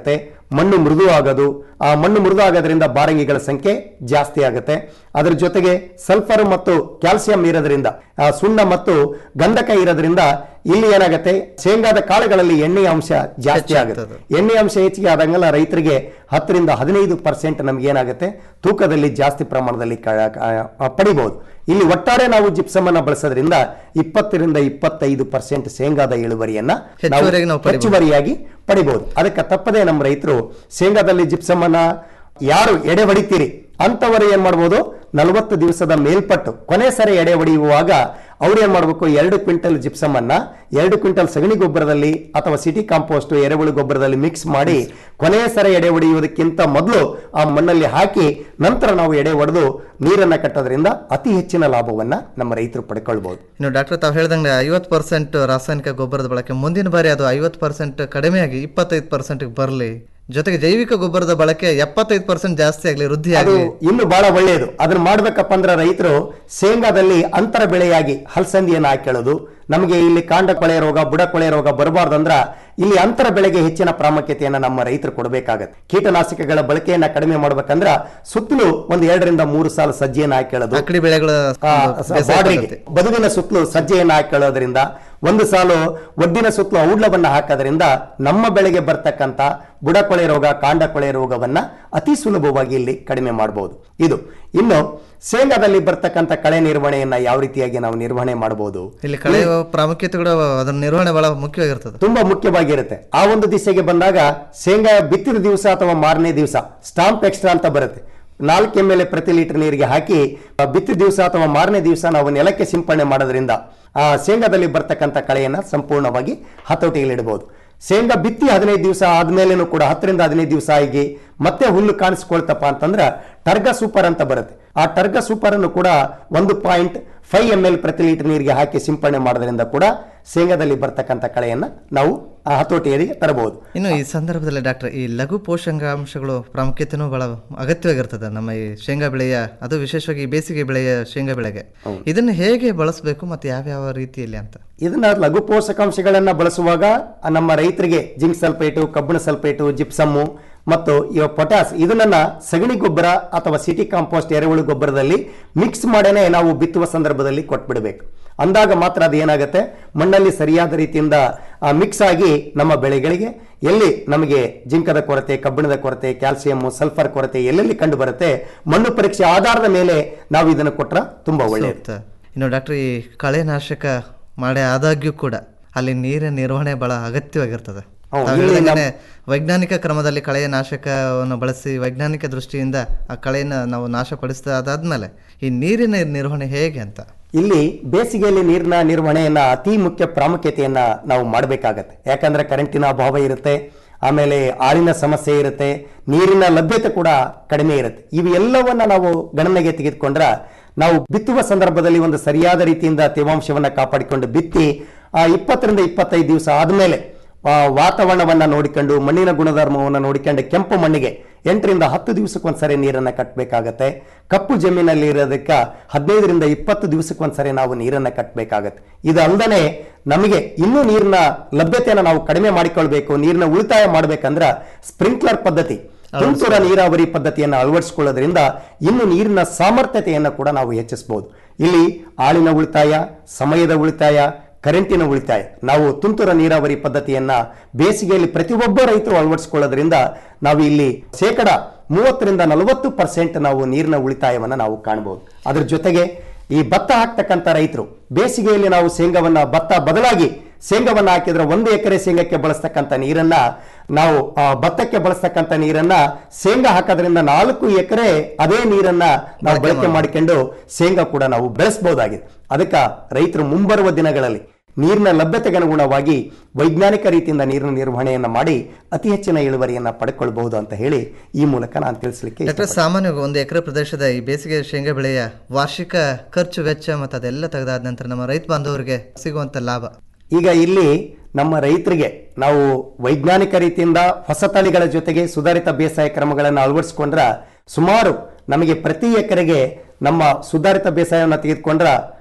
ಮಣ್ಣು ಮೃದು ಆಗೋದು ಆ ಮಣ್ಣು ಮೃದು ಆಗೋದ್ರಿಂದ ಬಾರಂಗಿಗಳ ಸಂಖ್ಯೆ ಜಾಸ್ತಿ ಆಗುತ್ತೆ ಅದರ ಜೊತೆಗೆ ಸಲ್ಫರ್ ಮತ್ತು ಕ್ಯಾಲ್ಸಿಯಂ ಇರೋದ್ರಿಂದ ಆ ಸುಣ್ಣ ಮತ್ತು ಗಂಧಕ ಇರೋದ್ರಿಂದ ಇಲ್ಲಿ ಏನಾಗುತ್ತೆ ಶೇಂಗಾದ ಕಾಳುಗಳಲ್ಲಿ ಎಣ್ಣೆಯ ಅಂಶ ಜಾಸ್ತಿ ಆಗುತ್ತೆ ಎಣ್ಣೆ ಅಂಶ ಹೆಚ್ಚಿಗೆ ಆದಂಗೆಲ್ಲ ರೈತರಿಗೆ ಹತ್ತರಿಂದ ಹದಿನೈದು ಪರ್ಸೆಂಟ್ ನಮ್ಗೆ ಏನಾಗುತ್ತೆ ತೂಕದಲ್ಲಿ ಜಾಸ್ತಿ ಪ್ರಮಾಣದಲ್ಲಿ ಕ- ಕ- ಪಡಿಬಹುದು ಇಲ್ಲಿ ಒಟ್ಟಾರೆ ನಾವು ಜಿಪ್ಸಮ್ ಅನ್ನ ಬಳಸೋದ್ರಿಂದ ಇಪ್ಪತ್ತರಿಂದ ಇಪ್ಪತ್ತೈದು ಪರ್ಸೆಂಟ್ ಶೇಂಗಾದ ಇಳುವರಿಯನ್ನ ನಾವು ಹೆಚ್ಚುವರಿಯಾಗಿ ನಾವು ಪಡಿಬಹುದು. ಹೆಚ್ಚುವರಿಯಾಗಿ ಪಡಿಬಹುದು ಅದಕ್ಕೆ ತಪ್ಪದೆ ನಮ್ಮ ರೈತರು ಶೇಂಗಾದಲ್ಲಿ ಜಿಪ್ಸಮ್ ಅನ್ನ ಯಾರು ಎಡೆ ಹೊಡಿತೀರಿ ಅಂತವರು ಏನ್ ಮಾಡ್ಬೋದು ನಲವತ್ತು ದಿವಸದ ಮೇಲ್ಪಟ್ಟು ಕೊನೆ ಸರಿ ಎಡೆ ಹೊಡೆಯುವಾಗ ಅವ್ರು ಏನ್ ಮಾಡ್ಬೇಕು ಎರಡು ಕ್ವಿಂಟಲ್ ಜಿಪ್ಸಮ್ ಅನ್ನ ಎರಡು ಕ್ವಿಂಟಲ್ ಸಗಣಿ ಗೊಬ್ಬರದಲ್ಲಿ ಅಥವಾ ಸಿಟಿ ಕಾಂಪೋಸ್ಟ್ ಎರೆಹುಳು ಗೊಬ್ಬರದಲ್ಲಿ ಮಿಕ್ಸ್ ಮಾಡಿ ಕೊನೆಯ ಸರಿ ಎಡೆ ಹೊಡೆಯುವುದಕ್ಕಿಂತ ಮೊದಲು ಆ ಮಣ್ಣಲ್ಲಿ ಹಾಕಿ ನಂತರ ನಾವು ಎಡೆ ಹೊಡೆದು ನೀರನ್ನ ಕಟ್ಟೋದ್ರಿಂದ ಅತಿ ಹೆಚ್ಚಿನ ಲಾಭವನ್ನ ನಮ್ಮ ರೈತರು ಪಡ್ಕೊಳ್ಬಹುದು ಇನ್ನು ಡಾಕ್ಟರ್ ತಾವು ಹೇಳ್ದಂಗೆ ಐವತ್ತು ಪರ್ಸೆಂಟ್ ರಾಸಾಯನಿಕ ಗೊಬ್ಬರದ ಬಳಕೆ ಮುಂದಿನ ಬಾರಿ ಅದು ಐವತ್ತು ಪರ್ಸೆಂಟ್ ಕಡಿಮೆಯಾಗಿ ಇಪ್ಪತ್ತೈದು ಪರ್ಸೆಂಟ್ಗೆ ಬರಲಿ ಜೊತೆಗೆ ಜೈವಿಕ ಗೊಬ್ಬರದ ಬಳಕೆ ಎಪ್ಪತ್ತೈದು ಪರ್ಸೆಂಟ್ ಜಾಸ್ತಿ ಆಗಲಿ ವೃದ್ಧಿ ಅದು ಆಗಲಿ ಇನ್ನು ಬಹಳ ಒಳ್ಳೆಯದು ಅದನ್ನ ಮಾಡ್ಬೇಕಪ್ಪ ಅಂದ್ರೆ ರೈತರು ಶೇಂಗಾದಲ್ಲಿ ಅಂತರ ಬೆಳೆಯಾಗಿ ಹಲಸಂದಿಯನ್ನು ಹಾಕೊಳ್ಳೋದು ನಮಗೆ ಇಲ್ಲಿ ಕಾಂಡ ಕೊಳೆ ರೋಗ ಬುಡ ಕೊಳೆ ರೋಗ ಬರಬಾರ್ದಂದ್ರ ಇಲ್ಲಿ ಅಂತರ ಬೆಳೆಗೆ ಹೆಚ್ಚಿನ ಪ್ರಾಮುಖ್ಯತೆಯನ್ನ ನಮ್ಮ ರೈತರು ಕೊಡಬೇಕಾಗತ್ತೆ ಕೀಟನಾಶಕಗಳ ಬಳಕೆಯನ್ನ ಕಡಿಮೆ ಮಾಡ್ಬೇಕಂದ್ರ ಸುತ್ತಲೂ ಒಂದ್ ಎರಡರಿಂದ ಮೂರು ಸಾಲ ಸಜ್ಜೆಯನ್ನ ಹಾಕೊಳ್ಳೋದು ಅಕ್ಕಡಿ ಬೆಳೆಗಳ ಆ, ಒಂದು ಬೇಸಾಯ ಬಾರ್ಡ್ರಿಗೆ, ಪದ್ಧತಿ. ಬದುವಿನ ಸುತ್ತಲೂ ಸಜ್ಜೆಯನ್ನ ಹಾಕೊಳ್ಳೋದ್ರಿಂದ ಒಂದು ಸಾಲು ಒಡ್ಡಿನ ಸುತ್ತಲೂ ಔಡ್ಲವನ್ನ ಹಾಕೋದ್ರಿಂದ ನಮ್ಮ ಬೆಳೆಗೆ ಬರ್ತಕ್ಕಂತ ಬುಡಕೊಳೆ ರೋಗ ಕಾಂಡ ಕೊಳೆ ರೋಗವನ್ನ ಅತಿ ಸುಲಭವಾಗಿ ಇಲ್ಲಿ ಕಡಿಮೆ ಮಾಡಬಹುದು ಇದು ಇನ್ನು ಶೇಂಗಾದಲ್ಲಿ ಬರ್ತಕ್ಕಂತ ಕಳೆ ನಿರ್ವಹಣೆಯನ್ನ ಯಾವ ರೀತಿಯಾಗಿ ನಾವು ನಿರ್ವಹಣೆ ಮಾಡಬಹುದು ಇಲ್ಲಿ ಕಳೆಯ ಪ್ರಾಮುಖ್ಯತೆ ಕೂಡ ಅದರ ನಿರ್ವಹಣೆ ಬಹಳ ಮುಖ್ಯವಾಗಿರ್ತದೆ ತುಂಬಾ ಮುಖ್ಯವಾಗಿರುತ್ತೆ ಆ ಒಂದು ದಿಸೆಗೆ ಬಂದಾಗ ಶೇಂಗಾ ಬಿತ್ತಿದ ದಿವಸ ಅಥವಾ ಮಾರನೇ ದಿವಸ ಸ್ಟಾಂಪ್ ಎಕ್ಸ್ಟ್ರಾ ಅಂತ ಬರುತ್ತೆ ನಾಲ್ಕು ಎಮ್ ಎಲ್ ಪ್ರತಿ ಲೀಟರ್ ನೀರಿಗೆ ಹಾಕಿ ಆ ಬಿತ್ತಿದ ದಿವಸ ಅಥವಾ ಮಾರನೇ ದಿವಸ ನಾವು ನೆಲಕ್ಕೆ ಸಿಂಪಡಣೆ ಮಾಡೋದ್ರಿಂದ ಆ ಶೇಂಗಾದಲ್ಲಿ ಬರ್ತಕ್ಕಂಥ ಕಳೆಯನ್ನ ಸಂಪೂರ್ಣವಾಗಿ ಹತೋಟಿಯಲ್ಲಿಡಬಹುದು ಶೇಂಗಾ ಬಿತ್ತಿ ಹದಿನೈದು ದಿವಸ ಆದ್ಮೇಲೆನೂ ಕೂಡ ಹತ್ತರಿಂದ ಹದಿನೈದು ದಿವಸ ಆಗಿ ಮತ್ತೆ ಹುಲ್ಲು ಕಾಣಿಸ್ಕೊಳ್ತಪ್ಪ ಅಂತಂದ್ರೆ ಟರ್ಗ ಸೂಪರ್ ಅಂತ ಬರುತ್ತೆ ಆ ಟರ್ಗ ಸೂಪರ್ ಅನ್ನು ಕೂಡ ಒಂದು ಪಾಯಿಂಟ್ ಫೈವ್ ಎಮ್ ಎಲ್ ಪ್ರತಿ ಲೀಟರ್ ನೀರಿಗೆ ಹಾಕಿ ಸಿಂಪಡಣೆ ಮಾಡೋದ್ರಿಂದ ಕೂಡ ಶೇಂಗಾದಲ್ಲಿ ಬರ್ತಕ್ಕಂಥ ಕಳೆಯನ್ನ ನಾವು ಆ ಹತೋಟಿಯಲ್ಲಿ ತರಬಹುದು ಇನ್ನು ಈ ಸಂದರ್ಭದಲ್ಲಿ ಡಾಕ್ಟರ್ ಈ ಲಘು ಪೋಷಕಾಂಶಗಳು ಪ್ರಾಮುಖ್ಯತೆನೂ ಬಹಳ ಅಗತ್ಯವಾಗಿರ್ತದೆ ನಮ್ಮ ಈ ಶೇಂಗಾ ಬೆಳೆಯ ಅದು ವಿಶೇಷವಾಗಿ ಈ ಬೇಸಿಗೆ ಬೆಳೆಯ ಶೇಂಗಾ ಬೆಳೆಗೆ ಇದನ್ನು ಹೇಗೆ ಬಳಸಬೇಕು ಮತ್ತು ಯಾವ್ಯಾವ ರೀತಿಯಲ್ಲಿ ಅಂತ ಇದನ್ನ ಲಘು ಪೋಷಕಾಂಶಗಳನ್ನ ಬಳಸುವಾಗ ಆ ನಮ್ಮ ರೈತರಿಗೆ ಜಿಂಕ್ ಸಲ್ಫೇಟು ಕಬ್ಬಿಣ ಸಲ್ಫೇಟು ಜಿಪ್ಸಮ್ಮು ಮತ್ತು ಇವ ಪೊಟ್ಯಾಸ್ ಇದನ್ನ ಸಗಣಿ ಗೊಬ್ಬರ ಅಥವಾ ಸಿಟಿ ಕಾಂಪೋಸ್ಟ್ ಎರೆಹುಳು ಗೊಬ್ಬರದಲ್ಲಿ ಮಿಕ್ಸ್ ಮಾಡೇನೆ ನಾವು ಬಿತ್ತುವ ಸಂದರ್ಭದಲ್ಲಿ ಕೊಟ್ಬಿಡಬೇಕು ಅಂದಾಗ ಮಾತ್ರ ಅದು ಏನಾಗುತ್ತೆ ಮಣ್ಣಲ್ಲಿ ಸರಿಯಾದ ರೀತಿಯಿಂದ ಮಿಕ್ಸ್ ಆಗಿ ನಮ್ಮ ಬೆಳೆಗಳಿಗೆ ಎಲ್ಲಿ ನಮಗೆ ಜಿಂಕದ ಕೊರತೆ ಕಬ್ಬಿಣದ ಕೊರತೆ ಕ್ಯಾಲ್ಸಿಯಂ ಸಲ್ಫರ್ ಕೊರತೆ ಎಲ್ಲೆಲ್ಲಿ ಕಂಡು ಬರುತ್ತೆ ಮಣ್ಣು ಪರೀಕ್ಷೆ ಆಧಾರದ ಮೇಲೆ ನಾವು ಇದನ್ನು ಕೊಟ್ರ ತುಂಬಾ ಒಳ್ಳೆಯದು ಸೂಕ್ತ. ಇನ್ನು ಡಾಕ್ಟರ್ ಈ ಕಳೆನಾಶಕ ಮಾಡೇ ಆದಾಗ್ಯೂ ಕೂಡ ಅಲ್ಲಿ ನೀರಿನ ನಿರ್ವಹಣೆ ಬಹಳ ಅಗತ್ಯವಾಗಿರ್ತದೆ ಹೌದು, ತಾವು ಇಲ್ಲಿ ಹೇಳ್ದಂಗೆನೆ ವೈಜ್ಞಾನಿಕ ಕ್ರಮದಲ್ಲಿ ಕಳೆಯ ನಾಶಕವನ್ನು ಬಳಸಿ ವೈಜ್ಞಾನಿಕ ದೃಷ್ಟಿಯಿಂದ ಆ ಕಳೆಯನ್ನು ನಾವು ನಾಶಪಡಿಸ್ತಾ ಅದಾದ್ಮೇಲೆ ಈ ನೀರಿನ ನಿರ್ವಹಣೆ ಹೇಗೆ ಅಂತ ಇಲ್ಲಿ ಬೇಸಿಗೆಯಲ್ಲಿ ನೀರಿನ ನಿರ್ವಹಣೆಯನ್ನ ಅತಿ ಮುಖ್ಯ ಪ್ರಾಮುಖ್ಯತೆಯನ್ನ ನಾವು ಮಾಡಬೇಕಾಗತ್ತೆ ಯಾಕಂದ್ರೆ ಕರೆಂಟಿನ ಅಭಾವ ಇರುತ್ತೆ ಆಮೇಲೆ ಆಳಿನ ಸಮಸ್ಯೆ ಇರುತ್ತೆ ನೀರಿನ ಲಭ್ಯತೆ ಕೂಡ ಕಡಿಮೆ ಇರುತ್ತೆ ಇವು ಎಲ್ಲವನ್ನ ನಾವು ಗಣನೆಗೆ ತೆಗೆದುಕೊಂಡ್ರ ನಾವು ಬಿತ್ತುವ ಸಂದರ್ಭದಲ್ಲಿ ಒಂದು ಸರಿಯಾದ ರೀತಿಯಿಂದ ತೇವಾಂಶವನ್ನ ಕಾಪಾಡಿಕೊಂಡು ಬಿತ್ತಿ ಆ ಇಪ್ಪತ್ತರಿಂದ ಇಪ್ಪತ್ತೈದು ದಿವಸ ಆದ್ಮೇಲೆ ಆ, ವಾತಾವರಣವನ್ನ ನೋಡಿಕೊಂಡು ಮಣ್ಣಿನ ಗುಣಧರ್ಮವನ್ನು ನೋಡಿಕೊಂಡು ಕೆಂಪು ಮಣ್ಣಿಗೆ ಎಂಟರಿಂದ ಹತ್ತು ದಿವಸಕ್ಕೊಂದ್ಸರಿ ನೀರನ್ನ ಕಟ್ಟಬೇಕಾಗತ್ತೆ ಕಪ್ಪು ಜಮೀನಲ್ಲಿ ಇರೋದಕ್ಕೆ ಹದಿನೈದರಿಂದ ಇಪ್ಪತ್ತು ದಿವಸಕ್ಕೊಂದ್ಸರಿ ನಾವು ನೀರನ್ನ ಕಟ್ಟಬೇಕಾಗತ್ತೆ ಇದು ಅಲ್ಲದೆ ನಮಗೆ ಇನ್ನೂ ನೀರಿನ ಲಭ್ಯತೆಯನ್ನು ನಾವು ಕಡಿಮೆ ಮಾಡಿಕೊಳ್ಬೇಕು ನೀರಿನ ಉಳಿತಾಯ ಮಾಡ್ಬೇಕಂದ್ರ ಸ್ಪ್ರಿಂಕ್ಲರ್ ಪದ್ಧತಿ ತುಂತುರ ನೀರಾವರಿ ಪದ್ಧತಿಯನ್ನು ಅಳವಡಿಸಿಕೊಳ್ಳೋದ್ರಿಂದ ಇನ್ನು ನೀರಿನ ಸಾಮರ್ಥ್ಯತೆಯನ್ನು ಕೂಡ ನಾವು ಹೆಚ್ಚಿಸಬಹುದು ಇಲ್ಲಿ ಆಳಿನ ಉಳಿತಾಯ ಸಮಯದ ಉಳಿತಾಯ ಕರೆಂಟಿನ ಉಳಿತಾಯ ನಾವು ತುಂತುರ ನೀರಾವರಿ ಪದ್ಧತಿಯನ್ನ ಬೇಸಿಗೆಯಲ್ಲಿ ಪ್ರತಿಯೊಬ್ಬ ರೈತರು ಅಳವಡಿಸಿಕೊಳ್ಳೋದ್ರಿಂದ ನಾವು ಇಲ್ಲಿ ಶೇಕಡ ಮೂವತ್ತರಿಂದ ನಲವತ್ತು ಪರ್ಸೆಂಟ್ ನಾವು ನೀರಿನ ಉಳಿತಾಯವನ್ನ ನಾವು ಕಾಣಬಹುದು ಅದ್ರ ಜೊತೆಗೆ ಈ ಭತ್ತ ಹಾಕ್ತಕ್ಕಂಥ ರೈತರು ಬೇಸಿಗೆಯಲ್ಲಿ ನಾವು ಶೇಂಗಾವನ್ನ ಭತ್ತ ಬದಲಾಗಿ ಶೇಂಗಾವನ್ನ ಹಾಕಿದ್ರೆ ಒಂದು ಎಕರೆ ಶೇಂಗಕ್ಕೆ ಬಳಸ್ತಕ್ಕಂಥ ನೀರನ್ನ ನಾವು ಆ, ಭತ್ತಕ್ಕೆ ಬಳಸ್ತಕ್ಕಂಥ ನೀರನ್ನ ಶೇಂಗಾ ಹಾಕೋದ್ರಿಂದ ನಾಲ್ಕು ಎಕರೆ ಅದೇ ನೀರನ್ನ ನಾವು ಬಳಕೆ ಮಾಡಿಕೊಂಡು ಶೇಂಗಾ ಕೂಡ ನಾವು ಬೆಳೆಸಬಹುದಾಗಿದೆ ಅದಕ್ಕೆ ರೈತರು ಮುಂಬರುವ ದಿನಗಳಲ್ಲಿ ನೀರಿನ ಲಭ್ಯತೆಗೆ ಅನುಗುಣವಾಗಿ ವೈಜ್ಞಾನಿಕ ರೀತಿಯಿಂದ ನೀರಿನ ನಿರ್ವಹಣೆಯನ್ನ ಮಾಡಿ ಅತಿ ಹೆಚ್ಚಿನ ಇಳುವರಿಯನ್ನ ಪಡ್ಕೊಳ್ಬಹುದು ಅಂತ ಹೇಳಿ ಈ ಮೂಲಕ ನಾನು ತಿಳಿಸ್ಲಿಕ್ಕೆ ಡಾಕ್ಟರ್ ಸಾಮಾನ್ಯವಾಗಿ ಒಂದು ಎಕರೆ ಪ್ರದೇಶದ ಈ ಬೇಸಿಗೆ ಶೇಂಗಾ ಬೆಳೆಯ ವಾರ್ಷಿಕ ಖರ್ಚು ವೆಚ್ಚ ಮತ್ತು ಅದೆಲ್ಲ ತೆಗೆದಾದ ನಂತರ ನಮ್ಮ ರೈತ ಬಾಂಧವರಿಗೆ ಸಿಗುವಂತ ಲಾಭ ಈಗ ಇಲ್ಲಿ ನಮ್ಮ ರೈತರಿಗೆ ನಾವು ವೈಜ್ಞಾನಿಕ ರೀತಿಯಿಂದ ಹೊಸ ತಳಿಗಳ ಜೊತೆಗೆ ಸುಧಾರಿತ ಬೇಸಾಯ ಕ್ರಮಗಳನ್ನು ಅಳವಡಿಸಿಕೊಂಡ್ರ ಸುಮಾರು ನಮಗೆ ಪ್ರತಿ ಎಕರೆಗೆ ನಮ್ಮ ಸುಧಾರಿತ ಬೇಸಾಯವನ್ನು ತೆಗೆದುಕೊಂಡ್ರ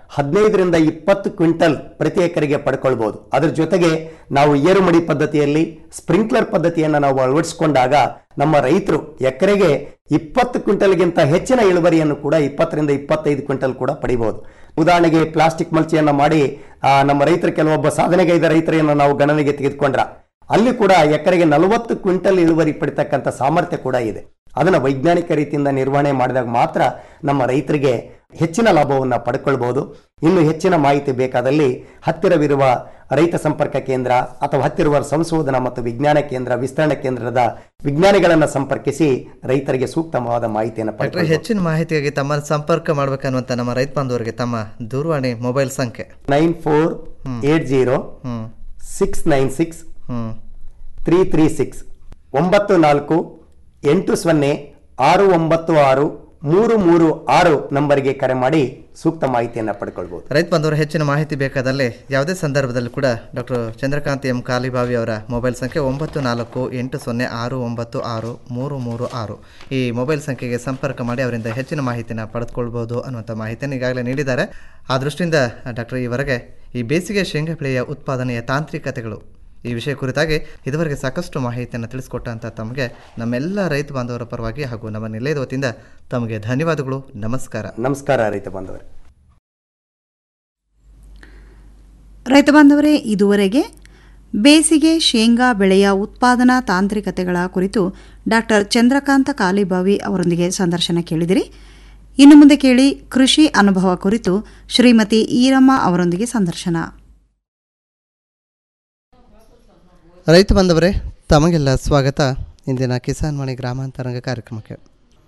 ಹದಿನೈದರಿಂದ ಇಪ್ಪತ್ತು ಕ್ವಿಂಟಲ್ ಪ್ರತಿ ಎಕರೆಗೆ ಪಡ್ಕೊಳ್ಬಹುದು ಅದ್ರ ಜೊತೆಗೆ ನಾವು ಏರುಮಡಿ ಪದ್ಧತಿಯಲ್ಲಿ ಸ್ಪ್ರಿಂಕ್ಲರ್ ಪದ್ಧತಿಯನ್ನು ನಾವು ಅಳವಡಿಸಿಕೊಂಡಾಗ ನಮ್ಮ ರೈತರು ಎಕರೆಗೆ ಇಪ್ಪತ್ತು ಕ್ವಿಂಟಲ್ಗಿಂತ ಹೆಚ್ಚಿನ ಇಳುವರಿಯನ್ನು ಕೂಡ ಇಪ್ಪತ್ತರಿಂದ ಇಪ್ಪತ್ತೈದು ಕ್ವಿಂಟಲ್ ಕೂಡ ಪಡಿಬಹುದು ಉದಾಹರಣೆಗೆ ಪ್ಲಾಸ್ಟಿಕ್ ಮಲ್ಚಿಯನ್ನು ಮಾಡಿ ಆ, ನಮ್ಮ ರೈತರು ಕೆಲವೊಬ್ಬ ಸಾಧನೆಗೈದ ರೈತರನ್ನು ನಾವು ಗಣನೆಗೆ ತೆಗೆದುಕೊಂಡ್ರ ಅಲ್ಲಿ ಕೂಡ ಎಕರೆಗೆ ನಲವತ್ತು ಕ್ವಿಂಟಲ್ ಇಳುವರಿ ಪಡಿತಕ್ಕಂಥ ಸಾಮರ್ಥ್ಯ ಕೂಡ ಇದೆ ಅದನ್ನು ವೈಜ್ಞಾನಿಕ ರೀತಿಯಿಂದ ನಿರ್ವಹಣೆ ಮಾಡಿದಾಗ ಮಾತ್ರ ನಮ್ಮ ರೈತರಿಗೆ ಹೆಚ್ಚಿನ ಲಾಭವನ್ನು ಪಡ್ಕೊಳ್ಬಹುದು ಇನ್ನು ಹೆಚ್ಚಿನ ಮಾಹಿತಿ ಬೇಕಾದಲ್ಲಿ ಹತ್ತಿರವಿರುವ ರೈತ ಸಂಪರ್ಕ ಕೇಂದ್ರ ಅಥವಾ ಹತ್ತಿರುವ ಸಂಶೋಧನಾ ಮತ್ತು ವಿಜ್ಞಾನ ಕೇಂದ್ರ ವಿಸ್ತರಣಾ ಕೇಂದ್ರದ ವಿಜ್ಞಾನಿಗಳನ್ನು ಸಂಪರ್ಕಿಸಿ ರೈತರಿಗೆ ಸೂಕ್ತವಾದ ಮಾಹಿತಿಯನ್ನು ಡಾಕ್ಟ್ರೆ ಪಡ್ಕೊಳ್ಬಹುದು ಹೆಚ್ಚಿನ ಮಾಹಿತಿಗಾಗಿ ತಮ್ಮನ್ನು ಸಂಪರ್ಕ ಮಾಡ್ಬೇಕನ್ನುವಂತ ನಮ್ಮ ರೈತ ಬಾಂಧವರಿಗೆ ತಮ್ಮ ದೂರವಾಣಿ ಮೊಬೈಲ್ ಸಂಖ್ಯೆ nine four eight zero six nine six three three six ಒಂಬತ್ತು ನಾಲ್ಕು ಎಂಟು ಸೊನ್ನೆ ಆರು ಒಂಬತ್ತು ಆರು ಮೂರು ಮೂರು ಆರು ನಂಬರ್ಗೆ ಕರೆ ಮಾಡಿ ಸೂಕ್ತ ಮಾಹಿತಿಯನ್ನು ಪಡ್ಕೊಳ್ಬಹುದು ರೈತ ಬಾಂಧವರು ಹೆಚ್ಚಿನ ಮಾಹಿತಿ ಬೇಕಾದಲ್ಲಿ ಯಾವುದೇ ಸಂದರ್ಭದಲ್ಲಿ ಕೂಡ ಡಾಕ್ಟರ್ ಚಂದ್ರಕಾಂತ್ ಎಂ ಕಾಲಿಬಾವಿ ಅವರ ಮೊಬೈಲ್ ಸಂಖ್ಯೆ ಒಂಬತ್ತು ನಾಲ್ಕು ಎಂಟು ಸೊನ್ನೆ ಆರು ಒಂಬತ್ತು ಆರು ಮೂರು ಮೂರು ಆರು ಈ ಮೊಬೈಲ್ ಸಂಖ್ಯೆಗೆ ಸಂಪರ್ಕ ಮಾಡಿ ಅವರಿಂದ ಹೆಚ್ಚಿನ ಮಾಹಿತಿನ ಪಡೆದುಕೊಳ್ಬೋದು ಅನ್ನುವಂಥ ಮಾಹಿತಿಯನ್ನು ಈಗಾಗಲೇ ನೀಡಿದ್ದಾರೆ ಆ ದೃಷ್ಟಿಯಿಂದ ಡಾಕ್ಟರ್ ಈವರೆಗೆ ಈ ಬೇಸಿಗೆ ಶೇಂಗಾ ಬೆಳೆಯ ಉತ್ಪಾದನೆಯ ತಾಂತ್ರಿಕತೆಗಳು ಈ ವಿಷಯ ಕುರಿತಾಗಿ ಇದುವರೆಗೆ ಸಾಕಷ್ಟು ಮಾಹಿತಿಯನ್ನು ತಿಳಿಸ್ಕೊಟ್ಟಂಥ ತಮಗೆ ನಮ್ಮೆಲ್ಲ ರೈತ ಬಾಂಧವರ ಪರವಾಗಿ ಹಾಗೂ ನಮ್ಮ ನಿಲಯದ ವತಿಯಿಂದ ತಮಗೆ ಧನ್ಯವಾದಗಳು ನಮಸ್ಕಾರ ನಮಸ್ಕಾರ ರೈತ ಬಾಂಧವರೇ ರೈತ ಬಾಂಧವರೇ ಇದುವರೆಗೆ ಬೇಸಿಗೆ ಶೇಂಗಾ ಬೆಳೆಯ ಉತ್ಪಾದನಾ ತಾಂತ್ರಿಕತೆಗಳ ಕುರಿತು ಡಾಕ್ಟರ್ ಚಂದ್ರಕಾಂತ ಕಾಲಿಬಾವಿ ಅವರೊಂದಿಗೆ ಸಂದರ್ಶನ ಕೇಳಿದಿರಿ ಇನ್ನು ಮುಂದೆ ಕೇಳಿ ಕೃಷಿ ಅನುಭವ ಕುರಿತು ಶ್ರೀಮತಿ ಈರಮ್ಮ ಅವರೊಂದಿಗೆ ಸಂದರ್ಶನ ರೈತ ಬಂದವರೇ ತಮಗೆಲ್ಲ ಸ್ವಾಗತ ಇಂದಿನ ಕಿಸಾನ್ ವಾಣಿ ಗ್ರಾಮಾಂತರಂಗ ಕಾರ್ಯಕ್ರಮಕ್ಕೆ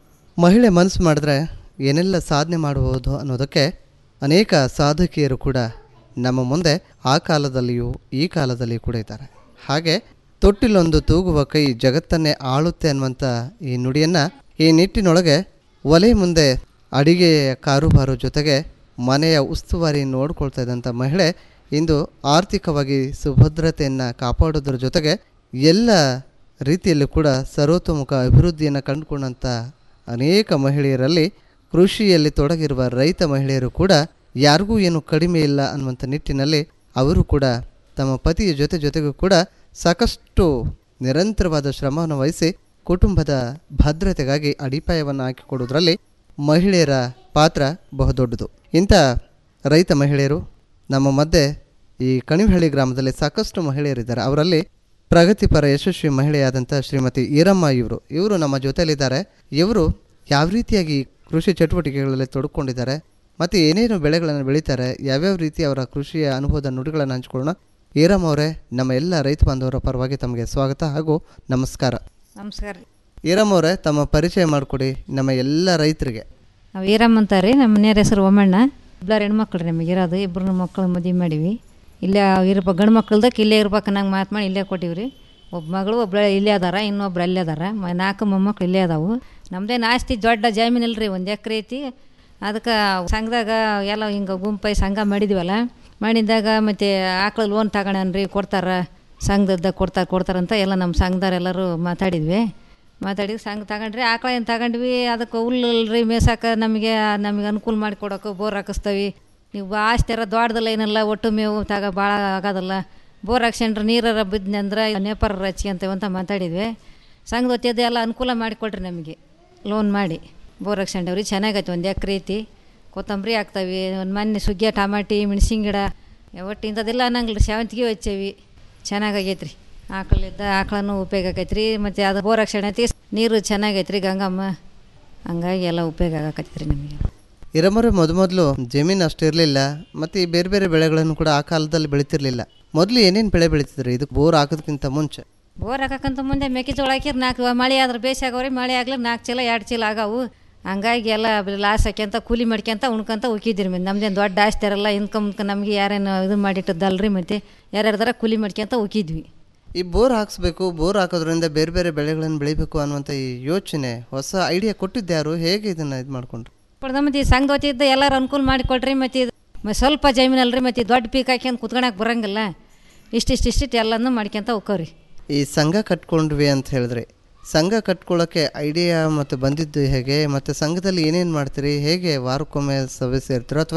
ಮಹಿಳೆ ಮನಸ್ಸು ಮಾಡಿದ್ರೆ ಏನೆಲ್ಲ ಸಾಧನೆ ಮಾಡಬಹುದು ಅನ್ನೋದಕ್ಕೆ ಅನೇಕ ಸಾಧಕಿಯರು ಕೂಡ ನಮ್ಮ ಮುಂದೆ ಆ ಕಾಲದಲ್ಲಿಯೂ ಈ ಕಾಲದಲ್ಲಿಯೂ ಕೂಡ ಇದ್ದಾರೆ ಹಾಗೆ ತೊಟ್ಟಿಲೊಂದು ತೂಗುವ ಕೈ ಜಗತ್ತನ್ನೇ ಆಳುತ್ತೆ ಅನ್ನುವಂಥ ಈ ನುಡಿಯನ್ನು ಈ ನಿಟ್ಟಿನೊಳಗೆ ಒಲೆ ಮುಂದೆ ಅಡಿಗೆಯ ಕಾರುಬಾರು ಜೊತೆಗೆ ಮನೆಯ ಉಸ್ತುವಾರಿ ನೋಡ್ಕೊಳ್ತಾ ಇದ್ದಂಥ ಮಹಿಳೆ ಇಂದು ಆರ್ಥಿಕವಾಗಿ ಸುಭದ್ರತೆಯನ್ನು ಕಾಪಾಡೋದ್ರ ಜೊತೆಗೆ ಎಲ್ಲ ರೀತಿಯಲ್ಲೂ ಕೂಡ ಸರ್ವತೋಮುಖ ಅಭಿವೃದ್ಧಿಯನ್ನು ಕಂಡುಕೊಂಡಂಥ ಅನೇಕ ಮಹಿಳೆಯರಲ್ಲಿ ಕೃಷಿಯಲ್ಲಿ ತೊಡಗಿರುವ ರೈತ ಮಹಿಳೆಯರು ಕೂಡ ಯಾರಿಗೂ ಏನು ಕಡಿಮೆ ಇಲ್ಲ ಅನ್ನುವಂಥ ನಿಟ್ಟಿನಲ್ಲಿ ಅವರು ಕೂಡ ತಮ್ಮ ಪತಿಯ ಜೊತೆ ಜೊತೆಗೂ ಕೂಡ ಸಾಕಷ್ಟು ನಿರಂತರವಾದ ಶ್ರಮವನ್ನು ವಹಿಸಿ ಕುಟುಂಬದ ಭದ್ರತೆಗಾಗಿ ಅಡಿಪಾಯವನ್ನು ಹಾಕಿಕೊಡೋದ್ರಲ್ಲಿ ಮಹಿಳೆಯರ ಪಾತ್ರ ಬಹುದೊಡ್ಡದು ಇಂಥ ರೈತ ಮಹಿಳೆಯರು ನಮ್ಮ ಮಧ್ಯೆ ಈ ಕಣಿವಹಳ್ಳಿ ಗ್ರಾಮದಲ್ಲಿ ಸಾಕಷ್ಟು ಮಹಿಳೆಯರಿದ್ದಾರೆ ಅವರಲ್ಲಿ ಪ್ರಗತಿಪರ ಯಶಸ್ವಿ ಮಹಿಳೆಯಾದಂಥ ಶ್ರೀಮತಿ ಈರಮ್ಮ ಇವರು ಇವರು ನಮ್ಮ ಜೊತೆಯಲ್ಲಿದ್ದಾರೆ ಇವರು ಯಾವ ರೀತಿಯಾಗಿ ಕೃಷಿ ಚಟುವಟಿಕೆಗಳಲ್ಲಿ ತೊಡ್ಕೊಂಡಿದ್ದಾರೆ ಮತ್ತು ಏನೇನು ಬೆಳೆಗಳನ್ನು ಬೆಳೀತಾರೆ ಯಾವ್ಯಾವ ರೀತಿ ಅವರ ಕೃಷಿಯ ಅನುಭವದ ನುಡಿಗಳನ್ನು ಹಂಚ್ಕೊಳ್ಳೋಣ ಈರಮ್ಮ ಅವರೇ ನಮ್ಮ ಎಲ್ಲ ರೈತ ಬಾಂಧವರ ಪರವಾಗಿ ತಮಗೆ ಸ್ವಾಗತ ಹಾಗೂ ನಮಸ್ಕಾರ ನಮಸ್ಕಾರ ರೀ ಈರಮ್ಮ ಅವರೇ ತಮ್ಮ ಪರಿಚಯ ಮಾಡಿಕೊಡಿ ನಮ್ಮ ಎಲ್ಲ ರೈತರಿಗೆ ನಾವು ಈರಮ್ಮ ಅಂತಾರೆ ನಮ್ಮ ಮನೆಯವ್ರ ಹೆಸರು ಒಮ್ಮಣ್ಣ ಇಬ್ಬರು ಹೆಣ್ಮಕ್ಳು ರೀ ನಮಗೆ ಇರೋದು ಇಬ್ಬರು ಮಕ್ಕಳು ಮದುವೆ ಮಾಡೀವಿ ಇಲ್ಲೇ ಇರ್ಬೇಕು ಗಂಡು ಮಕ್ಕಳ್ದಕ್ಕೆ ಇಲ್ಲೇ ಇರ್ಬೇಕು ನಂಗೆ ಮಾತು ಮಾಡಿ ಇಲ್ಲೇ ಕೊಟ್ಟಿವಿ ರೀ ಒಬ್ಬ ಮಗಳು ಒಬ್ಬಳು ಇಲ್ಲೇ ಅದಾರ ಇನ್ನೊಬ್ರು ಅಲ್ಲೇ ಅದಾರ ಮ ನಾಲ್ಕು ಮೊಮ್ಮಕ್ಳು ಇಲ್ಲೇ ಅದಾವು ನಮ್ಮದೇನು ಆಸ್ತಿ ದೊಡ್ಡ ಜಮೀನು ಇಲ್ರಿ ಒಂದು ಎಕರೆ ಐತಿ ಅದಕ್ಕೆ ಸಂಘದಾಗ ಎಲ್ಲ ಹಿಂಗೆ ಗುಂಪೈ ಸಂಘ ಮಾಡಿದ್ವಲ್ಲ ಮಾಡಿದಾಗ ಮತ್ತು ಆಕಳು ಲೋನ್ ತಗೊಳನ್ರಿ ಕೊಡ್ತಾರೆ ಸಂಘದಾಗ ಕೊಡ್ತಾರೆ ಕೊಡ್ತಾರಂತ ಎಲ್ಲ ನಮ್ಮ ಸಂಘದವ್ರೆಲ್ಲರೂ ಮಾತಾಡಿದ್ವಿ ಮಾತಾಡಿ ಸಂಘ ತಗೊಂಡ್ರಿ ಆಕಳ ಏನು ತಗೊಂಡ್ವಿ ಅದಕ್ಕೆ ಹುಲ್ಲಲ್ರಿ ಮೇಸಾಕ ನಮಗೆ ನಮಗೆ ಅನುಕೂಲ ಮಾಡಿ ಕೊಡೋಕೆ ಬೋರ್ ಹಾಕಿಸ್ತೀವಿ ನೀವು ಆಸ್ತಿರ ದೊಡ್ಡದಲ್ಲ ಏನಲ್ಲ ಒಟ್ಟು ಮೇವು ತಗ ಭಾಳ ಆಗೋದಲ್ಲ ಬೋರ್ ಹಾಕ್ಸ್ಕೊಂಡ್ರೆ ನೀರಾರ ಬಿದ್ದಂದ್ರೆ ನೇಪಾರ ಹಚ್ಕೊಂತೇವೆ ಅಂತ ಮಾತಾಡಿದ್ವಿ ಸಂಘದ ಹೊತ್ತಿದ್ದು ಎಲ್ಲ ಅನುಕೂಲ ಮಾಡಿಕೊಡ್ರಿ ನಮಗೆ ಲೋನ್ ಮಾಡಿ ಬೋರ್ ಹಾಕ್ಸ್ಕೊಂಡವ್ರಿ ಚೆನ್ನಾಗೈತೆ ಒಂದು ಎಕರೆ ಐತಿ ಕೊತ್ತಂಬರಿ ಹಾಕ್ತಾವೆ ಒಂದು ಮೊನ್ನೆ ಸುಗ್ಗಿಯ ಟಮಾಟಿ ಮೆಣಸಿನ ಗಿಡ ಒಟ್ಟು ಇಂಥದ್ದೆಲ್ಲ ಅನ್ನಂಗಿಲ್ಲ ಸೇವಂತಿಗೆ ಹಚ್ಚೇವಿ ಚೆನ್ನಾಗೈತೆ ರೀ ಆಕಳಿದ್ದ ಆಕಳನ್ನು ಉಪಯೋಗ ಆಗೈತೆ ರೀ ಮತ್ತು ಅದು ಬೋರ್ ಹಾಕ್ಸ್ಕೊಂಡೈತಿ ನೀರು ಚೆನ್ನಾಗೈತೆ ರೀ ಗಂಗಮ್ಮ ಹಂಗಾಗಿ ಎಲ್ಲ ಉಪಯೋಗ ಆಗಕತ್ತೈತೆ ರೀ ನಮಗೆ ಇರಮರೆ ಮೊದಲು ಜಮೀನು ಅಷ್ಟು ಇರಲಿಲ್ಲ ಮತ್ತು ಈ ಬೇರೆ ಬೇರೆ ಬೆಳೆಗಳನ್ನು ಕೂಡ ಆ ಕಾಲದಲ್ಲಿ ಬೆಳೀತಿರ್ಲಿಲ್ಲ ಮೊದಲು ಏನೇನು ಬೆಳೆ ಬೆಳೀತಿದ್ರು ಇದಕ್ಕೆ ಬೋರ್ ಹಾಕೋದಕ್ಕಿಂತ ಮುಂಚೆ ಬೋರ್ ಹಾಕಕ್ಕಂತ ಮುಂದೆ ಮೆಕ್ಕೆಜೋಳ ಹಾಕಿದ್ರೆ ನಾಲ್ಕು ಮಳೆ ಆದ್ರೆ ಬೇಸಿ ಆಗವ್ರಿ ಮಳೆ ಆಗ್ಲಿಕ್ಕೆ ನಾಲ್ಕು ಚೀಲ ಎರಡು ಚೀಲ ಆಗವು ಹಂಗಾಗಿ ಎಲ್ಲ ಲಾಸ್ ಹಾಕ್ಯಂತ ಕೂಲಿ ಮಾಡ್ಕ್ಯಂತ ಉಣ್ಕೊಂತ ಉಕ್ಕಿದ್ರಿ ಮತ್ತೆ ನಮ್ದೇನು ದೊಡ್ಡ ಆಸ್ತಿ ಇರಲ್ಲ ಇನ್ಕಮ್ ನಮಗೆ ಯಾರೇನು ಇದು ಮಾಡಿಟ್ಟದ್ದಲ್ರಿ ಮತ್ತೆ ಯಾರ್ಯಾರ್ದಾರ ಕೂಲಿ ಮಾಡ್ಕ್ಯಂತ ಉಕ್ಕಿದ್ವಿ ಈ ಬೋರ್ ಹಾಕ್ಸ್ಬೇಕು ಬೋರ್ ಹಾಕೋದ್ರಿಂದ ಬೇರೆ ಬೇರೆ ಬೆಳೆಗಳನ್ನು ಬೆಳಿಬೇಕು ಅನ್ನುವಂಥ ಈ ಯೋಚನೆ ಹೊಸ ಐಡಿಯಾ ಕೊಟ್ಟಿದ್ದ್ಯಾರು ಹೇಗೆ ಇದನ್ನು ಇದು ಮಾಡ್ಕೊಂಡ್ರು ಕೊಡ್ದ ಮತ್ತೆ ಈ ಸಂಘದ ಹೊತ್ತಿದ್ದ ಎಲ್ಲರೂ ಅನುಕೂಲ ಮಾಡಿಕೊಡ್ರಿ ಮತ್ತು ಇದು ಮ- ಸ್ವಲ್ಪ ಜಮೀನಲ್ರಿ ಮತ್ತು ದೊಡ್ಡ ಪೀಕ್ ಹಾಕ್ಯಂತ ಕುತ್ಕೊಳಕ್ಕೆ ಬರಂಗಿಲ್ಲ ಇಷ್ಟಿಷ್ಟು ಇಷ್ಟಿಟ್ಟು ಎಲ್ಲನೂ ಮಾಡ್ಕ್ಯಂತ ಹೋಕ್ಕವ್ರಿ ಈ ಸಂಘ ಕಟ್ಕೊಂಡ್ವಿ ಅಂತ ಹೇಳಿದ್ರಿ ಸಂಘ ಕಟ್ಕೊಳ್ಳೋಕ್ಕೆ ಐಡಿಯಾ ಮತ್ತು ಬಂದಿದ್ದು ಹೇಗೆ ಮತ್ತು ಸಂಘದಲ್ಲಿ ಏನೇನು ಮಾಡ್ತೀರಿ ಹೇಗೆ ವಾರಕ್ಕೊಮ್ಮೆ ಸಭೆ ಸೇರ್ತೀರೋ ಅಥವಾ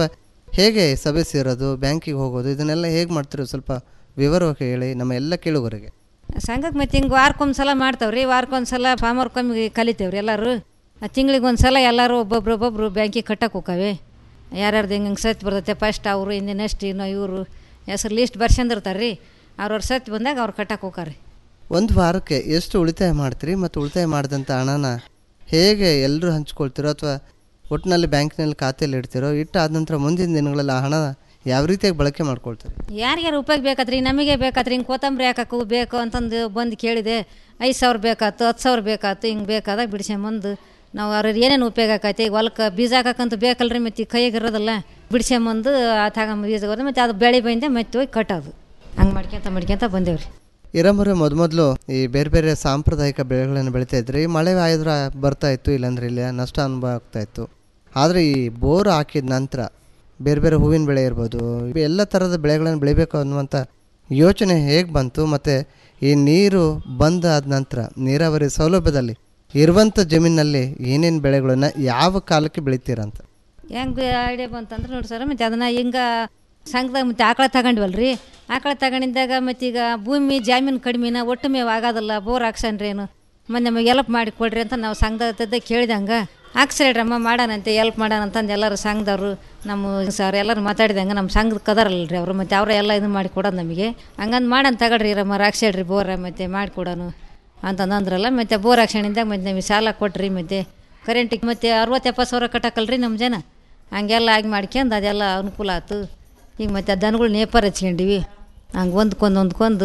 ಹೇಗೆ ಸಭೆ ಸೇರೋದು ಬ್ಯಾಂಕಿಗೆ ಹೋಗೋದು ಇದನ್ನೆಲ್ಲ ಹೇಗೆ ಮಾಡ್ತಿರೋ ಸ್ವಲ್ಪ ವಿವರವಾಗಿ ಹೇಳಿ ನಮ್ಮ ಎಲ್ಲ ಕೇಳುಗರಿಗೆ ಸಂಘಕ್ಕೆ ಮತ್ತೆ ಹಿಂಗೆ ವಾರಕ್ಕೊಂದು ಸಲ ಮಾಡ್ತಾವೆ ರೀ ವಾರಕ್ಕೊಂದು ಸಲ ಫಾರ್ಮ್ ವರ್ಕೊಮ್ಮೆ ಕಲಿತೇವೆ ರೀ ಎಲ್ಲರೂ ತಿಂಗಳಿಗೆ ಒಂದು ಸಲ ಎಲ್ಲರೂ ಒಬ್ಬೊಬ್ರು ಒಬ್ಬೊಬ್ರು ಬ್ಯಾಂಕಿಗೆ ಕಟ್ಟಕ್ಕೆ ಹೋಕಾವೆ ಯಾರ್ಯಾರ್ದು ಹಿಂಗೆ ಹಿಂಗೆ ಸತ್ ಬರ್ತೈತೆ ಫಸ್ಟ್ ಅವರು ಹಿಂದೆ ನೆಕ್ಸ್ಟ್ ಇನ್ನು ಇವರು ಹೆಸರು ಲೀಸ್ಟ್ ಬರ್ಸಂದಿರ್ತಾರೆ ರೀ ಅವ್ರವ್ರ ಸತ್ ಬಂದಾಗ ಅವ್ರು ಕಟ್ಟಕ್ಕೆ ಹೋಕಾರೆ ಒಂದು ವಾರಕ್ಕೆ ಎಷ್ಟು ಉಳಿತಾಯ ಮಾಡ್ತೀರಿ ಮತ್ತು ಉಳಿತಾಯ ಮಾಡಿದಂಥ ಹಣನ ಹೇಗೆ ಎಲ್ಲರೂ ಹಂಚ್ಕೊಳ್ತೀರೋ ಅಥವಾ ಒಟ್ಟಿನಲ್ಲಿ ಬ್ಯಾಂಕ್ನಲ್ಲಿ ಖಾತೆಯಲ್ಲಿ ಇಡ್ತೀರೋ ಇಟ್ಟಾದ ನಂತರ ಮುಂದಿನ ದಿನಗಳಲ್ಲಿ ಆ ಹಣ ಯಾವ ರೀತಿಯಾಗಿ ಬಳಕೆ ಮಾಡ್ಕೊಳ್ತೀರಿ ಯಾರ್ಯಾರು ಉಪಯೋಗ ಬೇಕಾತ್ರಿ ನಮಗೆ ಬೇಕಾತ್ರಿ ಹಿಂಗೆ ಕೊತ್ತಂಬರಿ ಹಾಕಕ್ಕೆ ಬೇಕು ಅಂತಂದು ಬಂದು ಕೇಳಿದೆ ಐದು ಸಾವಿರ ಬೇಕಾಯ್ತು ಹತ್ತು ಸಾವಿರ ಬೇಕಾಯ್ತು ಹಿಂಗೆ ಬೇಕಾದಾಗ ಬಿಡಿಸ್ಕೊಂಬಂದು ನಾವು ಅವ್ರಿಗೆ ಏನೇನು ಉಪಯೋಗ ಆಕೈತಿ ಈಗ ಹೊಲಕ್ಕೆ ಬೀಜ ಹಾಕಕ್ಕಂತೂ ಬೇಕಲ್ರಿ ಮತ್ತು ಕೈಯಾಗ ಇರೋದಲ್ಲ ಬಿಡಿಸ್ಕೊಂಬಂದು ಆ ತಗೊಂಬ ಬೀಜ ಹೋದ್ರೆ ಮತ್ತು ಅದು ಬೆಳೆ ಬಂದೆ ಮತ್ತೆ ಹೋಗಿ ಕಟ್ಟೋದು ಹಂಗೆ ಮಾಡ್ಕೊಂತ ಮಾಡ್ಕೊಂತ ಬಂದೇವ್ರಿ ಇರಮರೆ ಮೊದಲು ಈ ಬೇರೆ ಬೇರೆ ಸಾಂಪ್ರದಾಯಿಕ ಬೆಳೆಗಳನ್ನು ಬೆಳೀತಾ ಇದ್ರಿ ಮಳೆ ಆದ್ರೆ ಬರ್ತಾ ಇತ್ತು ಇಲ್ಲಾಂದ್ರೆ ಇಲ್ಲ ನಷ್ಟ ಅನುಭವ ಆಗ್ತಾ ಇತ್ತು ಆದರೆ ಈ ಬೋರ್ ಹಾಕಿದ ನಂತರ ಬೇರೆ ಬೇರೆ ಹೂವಿನ ಬೆಳೆ ಇರ್ಬೋದು ಇವು ಎಲ್ಲ ಥರದ ಬೆಳೆಗಳನ್ನು ಬೆಳಿಬೇಕು ಅನ್ನುವಂಥ ಯೋಚನೆ ಹೇಗೆ ಬಂತು ಮತ್ತು ಈ ನೀರು ಬಂದ್ ಆದ ನಂತರ ನೀರಾವರಿ ಸೌಲಭ್ಯದಲ್ಲಿ ಇರುವಂಥ ಜಮೀನಲ್ಲಿ ಏನೇನು ಬೆಳೆಗಳನ್ನು ಯಾವ ಕಾಲಕ್ಕೆ ಬೆಳಿತೀರಂತ ಹೆಂಗೆ ಐಡಿಯಾ ಬಂತಂದ್ರೆ ನೋಡಿ ಸರ್ ಮತ್ತು ಅದನ್ನು ಹಿಂಗೆ ಸಂಘದಾಗ ಮತ್ತು ಆಕಳ ತಗೊಂಡ್ವಲ್ರಿ ಆಕಳ ತಗೊಂಡಿದ್ದಾಗ ಮತ್ತು ಈಗ ಭೂಮಿ ಜಾಮೀನು ಕಡಿಮೆನ ಒಟ್ಟು ಮೇವು ಆಗೋದಿಲ್ಲ ಬೋರ್ ಹಾಕ್ಸನ್ರಿ ಏನು ಮೊನ್ನೆ ನಮಗೆ ಎಲ್ಪ್ ಮಾಡಿ ಕೊಡ್ರಿ ಅಂತ ನಾವು ಸಂಘದ ಕೇಳಿದಂಗೆ ಹಾಕ್ಸ್ರೇಡ್ರಮ್ಮ ಮಾಡೋಣಂತೆ ಎಲ್ಪ್ ಮಾಡೋಣ ಅಂತಂದು ಎಲ್ಲರೂ ಸಂಘದವರು ನಮ್ಮ ಸರ್ ಎಲ್ಲರೂ ಮಾತಾಡಿದಂಗೆ ನಮ್ಮ ಸಂಘದ ಕದಾರಲ್ರಿ ಅವರು ಮತ್ತು ಅವರ ಎಲ್ಲ ಇದು ಮಾಡಿ ಕೊಡೋದು ನಮಗೆ ಹಂಗಂದು ಮಾಡೋಣ ತಗೊಳ್ರಿ ರಮ್ಮ ಹಾಕ್ಸೇಡ್ರಿ ಬೋರ ಮತ್ತು ಮಾಡಿಕೊಡೋನು ಅಂತಂದು ಅಂದ್ರಲ್ಲ ಮತ್ತು ಬೋರ್ ಹಾಕ್ಸಣಿಂದಾಗ ಮತ್ತು ನಮಗೆ ಸಾಲ ಕೊಟ್ರಿ ಮತ್ತು ಕರೆಂಟಿಗೆ ಮತ್ತು ಅರವತ್ತು ಎಪ್ಪತ್ತು ಸಾವಿರ ಕಟ್ಟಕ್ಕಲ್ರಿ ನಮ್ಮ ಜನ ಹಂಗೆಲ್ಲ ಆಗಿ ಮಾಡ್ಕೊಂಡು ಅದೆಲ್ಲ ಅನುಕೂಲ ಆಯ್ತು ಈಗ ಮತ್ತು ದನಗಳು ನೇಪಾರ ಹಚ್ಕೊಂಡಿವಿ ಹಂಗೆ ಒಂದ್ಕೊಂದು ಒಂದ್ಕೊಂದು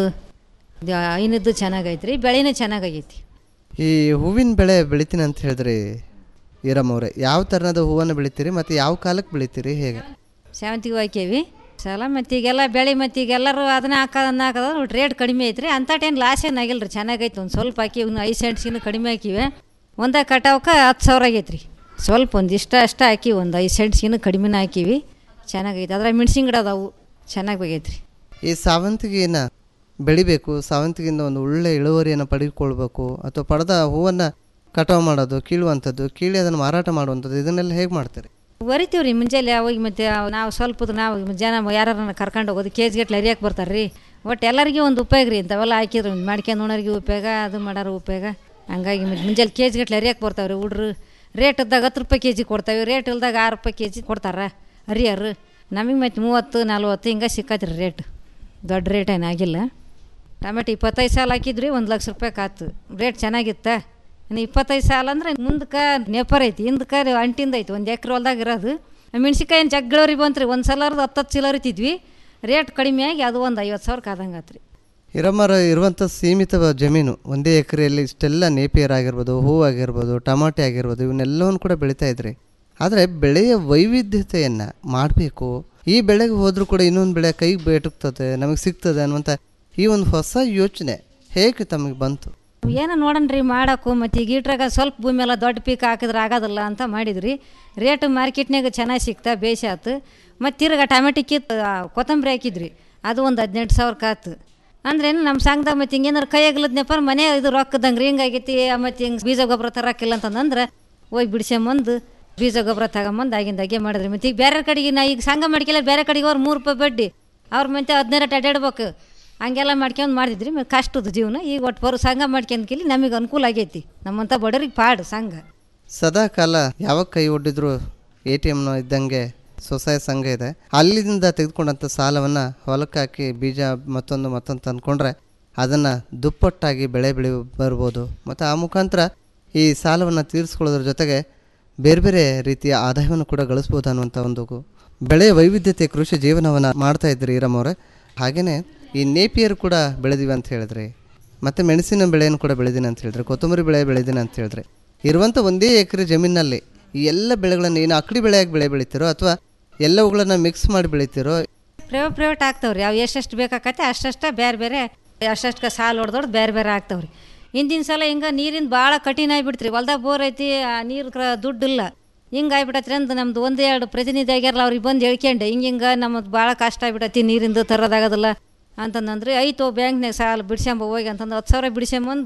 ಐನದ್ದು ಚೆನ್ನಾಗೈತೆ ರೀ ಬೆಳೆನೂ ಚೆನ್ನಾಗೈತಿ ಈ ಹೂವಿನ ಬೆಳೆ ಬೆಳಿತೀನಿ ಅಂತ ಹೇಳಿದ್ರಿ ಈರಮ್ಮವ್ರೆ ಯಾವ ಥರದ ಹೂವನ್ನು ಬೆಳಿತೀರಿ ಮತ್ತು ಯಾವ ಕಾಲಕ್ಕೆ ಬೆಳಿತೀರಿ ಹೇಗೆ ಸೇವಂತಿಗೆ ಹಾಕೇವಿ ಸಾಲ ಮತ್ತು ಈಗೆಲ್ಲ ಬೆಳೆ ಮತ್ತು ಈಗ ಎಲ್ಲರೂ ಅದನ್ನ ಹಾಕೋದನ್ನ ಹಾಕೋದು ನೋಡಿ ರೇಟ್ ಕಡಿಮೆ ಐತ್ರಿ ಅಂಥ ಟೈಮ್ ಲಾಸ್ ಏನು ಆಗಿಲ್ಲ ರೀ ಚೆನ್ನಾಗೈತೆ ಒಂದು ಸ್ವಲ್ಪ ಹಾಕಿ ಇನ್ನು ಐದು ಸೆಂಟ್ಸಿನ ಕಡಿಮೆ ಹಾಕಿವೆ ಒಂದೇ ಕಟಾವಕ್ಕೆ ಹತ್ತು ಸಾವಿರ ಆಗೈತೆ ರೀ ಸ್ವಲ್ಪ ಒಂದು ಇಷ್ಟ ಅಷ್ಟ ಹಾಕಿ ಒಂದು ಐದು ಸೆಂಟ್ಸಿನ ಕಡಿಮೆನ ಹಾಕಿವಿ ಚೆನ್ನಾಗೈತೆ ಅದ್ರಾಗ ಮೆಣಸಿನ ಗಿಡ ಅದಾವು ಚೆನ್ನಾಗಿ ಬೇಗೈತೆ ರೀ ಈ ಸಾವಂತಿಗೆಯನ್ನು ಬೆಳಿಬೇಕು ಸಾವಂತಿಗೆಯಿಂದ ಒಂದು ಒಳ್ಳೆ ಇಳುವರಿಯನ್ನು ಪಡೆದುಕೊಳ್ಬೇಕು ಅಥವಾ ಪಡೆದ ಹೂವನ್ನು ಕಟಾವು ಮಾಡೋದು ಕೀಳುವಂಥದ್ದು ಕೀಳಿ ಅದನ್ನು ಮಾರಾಟ ಮಾಡುವಂಥದ್ದು ಇದನ್ನೆಲ್ಲ ಹೇಗೆ ಮಾಡ್ತೀರಿ ಬರಿತೀವಿ ರೀ ಮುಂಜಾನೆ ಹೋಗಿ ಮತ್ತು ನಾವು ಸ್ವಲ್ಪ ನಾವು ಜನ ಯಾರನ್ನ ಕರ್ಕೊಂಡು ಹೋಗೋದು ಕೆ ಜಿ ಗಟ್ಲೆ ಅರಿಯಕ್ಕೆ ಬರ್ತಾರೆ ರೀ ಒಟ್ಟು ಎಲ್ಲರಿಗೂ ಒಂದು ಉಪಯೋಗ ರೀ ಇಂಥವೆಲ್ಲ ಹಾಕಿದ್ರು ಮಾಡ್ಕೊಂಡು ಉಣೋರಿಗೆ ಉಪಯೋಗ ಅದು ಮಾಡೋರು ಉಪಯೋಗ ಹಂಗಾಗಿ ಮತ್ತು ಮುಂಜಾನೆ ಕೆ ಜಿ ಗಟ್ಲೆ ಅರಿಯಕ್ಕೆ ಬರ್ತಾವೆ ರೀ ಹುಡ್ರು ರೇಟ್ ಇದ್ದಾಗ ಹತ್ತು ರೂಪಾಯಿ ಕೆ ಜಿ ಕೊಡ್ತಾವೆ ರೇಟ್ ಇಲ್ದಾಗ ಆರು ರೂಪಾಯಿ ಕೆ ಜಿ ಕೊಡ್ತಾರೆ ಅರಿಯರು ನಮಗೆ ಮತ್ತು ಮೂವತ್ತು ನಲ್ವತ್ತು ಹಿಂಗೆ ಸಿಕ್ಕತ್ರಿ ರೇಟ್ ದೊಡ್ಡ ರೇಟ್ ಏನು ಆಗಿಲ್ಲ ಟೊಮೆಟೊ ಇಪ್ಪತ್ತೈದು ಸಾಲ ಹಾಕಿದ್ರಿ ಒಂದು ಲಕ್ಷ ರೂಪಾಯಿ ಆತು ರೇಟ್ ಚೆನ್ನಾಗಿತ್ತ ಇನ್ನು ಇಪ್ಪತ್ತೈದು ಸಾಲ ಅಂದ್ರೆ ಮುಂದಕ್ಕೆ ನೆಪರ್ ಐತಿ ಹಿಂದಕ್ಕೆ ಅಂಟಿಂದ ಐತಿ ಒಂದು ಎಕ್ರೆ ಹೊಲ್ದಾಗ ಇರೋದು ಮೆಣ್ಸಿಕಾಯಿ ಏನು ಜಗ್ಗಳವ್ರಿ ಬಂತ್ರಿ ಒಂದು ಸಲರ್ದು ಹತ್ತತ್ತು ಚೀಲ ಹರಿತಿದ್ವಿ ರೇಟ್ ಕಡಿಮೆ ಆಗಿ ಅದು ಒಂದು ಐವತ್ತು ಸಾವಿರಕ್ಕೆ ಆದಂಗೆ ಆತ್ರಿ ಹಿರಮ್ಮರ ಇರುವಂಥ ಸೀಮಿತ ಜಮೀನು ಒಂದೇ ಎಕರೆಯಲ್ಲಿ ಇಷ್ಟೆಲ್ಲ ನೇಪಿಯರ್ ಆಗಿರ್ಬೋದು ಹೂವು ಆಗಿರ್ಬೋದು ಟಮಾಟೆ ಆಗಿರ್ಬೋದು ಇವನ್ನೆಲ್ಲವನ್ನು ಕೂಡ ಬೆಳೀತಾ ಇದ್ರಿ ಆದರೆ ಬೆಳೆಯ ವೈವಿಧ್ಯತೆಯನ್ನು ಮಾಡಬೇಕು ಈ ಬೆಳೆಗೆ ಹೋದರೂ ಕೂಡ ಇನ್ನೊಂದು ಬೆಳೆ ಕೈಗೆ ಬೇಟುಕ್ತದೆ ನಮಗೆ ಸಿಗ್ತದೆ ಅನ್ನುವಂಥ ಈ ಒಂದು ಹೊಸ ಯೋಚನೆ ಹೇಗೆ ತಮಗೆ ಬಂತು ಏನೋ ನೋಡಣ್ರಿ ಮಾಡೋಕು ಮತ್ತು ಈಗ ಇಟ್ರಾಗ ಸ್ವಲ್ಪ ಭೂಮಿ ಎಲ್ಲ ದೊಡ್ಡ ಪೀಕ್ ಹಾಕಿದ್ರೆ ಆಗೋದಿಲ್ಲ ಅಂತ ಮಾಡಿದ್ರಿ ರೇಟ್ ಮಾರ್ಕೆಟ್ನಾಗ ಚೆನ್ನಾಗಿ ಸಿಕ್ತಾ ಬೇಷ ಆತು ಮತ್ತು ತಿರ್ಗ ಟಮೆಟಿ ಕಿತ್ತು ಆ, ಕೊತ್ತಂಬರಿ ಹಾಕಿದ್ರಿ ಅದು ಒಂದು ಹದಿನೆಂಟು ಸಾವಿರಕ್ಕೆ ಆತು ಅಂದ್ರೇನು ನಮ್ಮ ಸಂಘದಾಗ ಮತ್ತು ಹಿಂಗೇನಾರು ಕೈಯಾಗಲದ್ನಪ್ಪ ಮನೆ ಇದು ರೊಕ್ಕದಂಗೆ ರೀ ಹಿಂಗಾಗೈತಿ ಮತ್ತು ಹಿಂಗೆ ಬೀಜ ಗೊಬ್ಬರ ತರಕ್ಕಿಲ್ಲ ಅಂತಂದ್ರೆ ಹೋಗಿ ಬಿಡಿಸ್ಕೊಂಬಂದು ಬೀಜ ಗೊಬ್ಬರ ತಗೊಂಬಂದು ಆಗಿಂದಾಗೆ ಮಾಡಿದ್ರಿ ಮತ್ತು ಈಗ ಬೇರೆ ಕಡೆಗೆ ನಾ ಈಗ ಸಂಘ ಮಾಡ್ಕೆಲ್ಲ ಬೇರೆ ಕಡೆಗೆ ಅವ್ರು ಮೂರು ರೂಪಾಯಿ ಬಡ್ಡಿ ಅವ್ರ ಮತ್ತೆ ಹದಿನೈದು ಅಡ್ಡಾಡ್ಬೇಕು ಹಂಗೆಲ್ಲ ಮಾಡ್ಕೊಂಡು ಮಾಡಿದ್ರಿ ಮತ್ತು ಕಷ್ಟದ ಜೀವನ ಈಗ ಒಟ್ಟು ಬರೋ ಸಂಘ ಮಾಡ್ಕೊಂಡ್ಕಿಲ್ಲಿ ನಮಗೆ ಅನುಕೂಲ ಆಗೈತಿ ನಮ್ಮಂಥ ಬಡವ್ರಿಗೆ ಪಾಡು ಸಂಘ ಸದಾ ಕಾಲ ಯಾವಾಗ ಕೈ ಒಡ್ಡಿದ್ರು ಎ ಟಿ ಎಮ್ನ ಇದ್ದಂಗೆ ಸ್ವಸಹಾಯ ಸಂಘ ಇದೆ ಅಲ್ಲಿಂದ ತೆಗೆದುಕೊಂಡಂಥ ಸಾಲವನ್ನು ಹೊಲಕ್ಕೆ ಹಾಕಿ ಬೀಜ ಮತ್ತೊಂದು ಮತ್ತೊಂದು ತಂದ್ಕೊಂಡ್ರೆ ಅದನ್ನು ದುಪ್ಪಟ್ಟಾಗಿ ಬೆಳೆ ಬೆಳೆ ಬರ್ಬೋದು ಮತ್ತು ಆ ಮುಖಾಂತರ ಈ ಸಾಲವನ್ನು ತೀರಿಸ್ಕೊಳ್ಳೋದ್ರ ಜೊತೆಗೆ ಬೇರೆ ಬೇರೆ ರೀತಿಯ ಆದಾಯವನ್ನು ಕೂಡ ಗಳಿಸ್ಬೋದು ಅನ್ನುವಂಥ ಒಂದು ಗು- ಬೆಳೆಯ ವೈವಿಧ್ಯತೆ ಕೃಷಿ ಜೀವನವನ್ನು ಮಾಡ್ತಾ ಇದ್ರಿ ಈರಮ್ಮವ್ರೆ ಹಾಗೆಯೇ ಈ ನೇಪಿಯರ್ ಕೂಡ ಬೆಳೆದಿವಿ ಅಂತ ಹೇಳಿದ್ರಿ ಮತ್ತು ಮೆಣಸಿನ ಬೆಳೆಯನ್ನು ಕೂಡ ಬೆಳೆದೀನಿ ಅಂತ ಹೇಳಿದ್ರೆ ಕೊತ್ತಂಬರಿ ಬೆಳೆ ಬೆಳೆದೀನಿ ಅಂತ ಹೇಳಿದ್ರೆ ಇರುವಂಥ ಒಂದೇ ಎಕರೆ ಜಮೀನಿನಲ್ಲಿ ಈ ಎಲ್ಲ ಬೆಳೆಗಳನ್ನು ಏನು ಅಕ್ಕಡಿ ಬೆಳೆಯಾಗಿ ಬೆಳೆ ಬೆಳಿತೀರೋ ಅಥವಾ ಎಲ್ಲವುಗಳನ್ನ ಮಿಕ್ಸ್ ಮಾಡಿ ಬೆಳಿತೀರೋ ಪ್ರೈವೇಟ್ ಪ್ರೈವೇಟ್ ಆಗ್ತಾವ್ರಿ ಅವು ಎಷ್ಟೆಷ್ಟು ಬೇಕಾಕತ್ತೆ ಅಷ್ಟಷ್ಟು ಬೇರೆ ಬೇರೆ ಅಷ್ಟಷ್ಟು ಸಾಲು ಹೊಡೆದೊಡ್ದು ಬೇರೆ ಬೇರೆ ಆಗ್ತಾವ್ರಿ ಹಿಂದಿನ ಸಲ ಹಿಂಗೆ ನೀರಿಂದ ಭಾಳ ಕಠಿಣ ಆಗಿಬಿಡ್ತ್ರಿ ಹೊಲ್ದಾಗ ಬೋರ್ ಐತಿ ಆ ನೀರು ಕ್ರ ದುಡ್ಡಿಲ್ಲ ಹಿಂಗೆ ಆಗ್ಬಿಟ್ಟತ್ರಿ ಅಂತ ನಮ್ದು ಒಂದು ಎರಡು ಪ್ರತಿನಿಧಿ ಆಗ್ಯಾರಲ್ಲ ಅವ್ರಿಗೆ ಬಂದು ಹೇಳ್ಕೊಂಡೆ ಹಿಂಗೆ ಹಿಂಗೆ ನಮ್ಮದು ಭಾಳ ಕಷ್ಟ ಆಗ್ಬಿಟ್ಟತಿ ನೀರಿಂದ ತರೋದಾಗೋದಿಲ್ಲ ಅಂತಂದ್ರೆ ಐತೋ ಬ್ಯಾಂಕ್ನಾಗ ಸಾಲ ಬಿಡ್ಸ್ಕೊಂಬ ಹೋಗಿ ಅಂತಂದು ಹತ್ತು ಸಾವಿರ ಬಿಡ್ಸ್ಕೊಂಬಂದು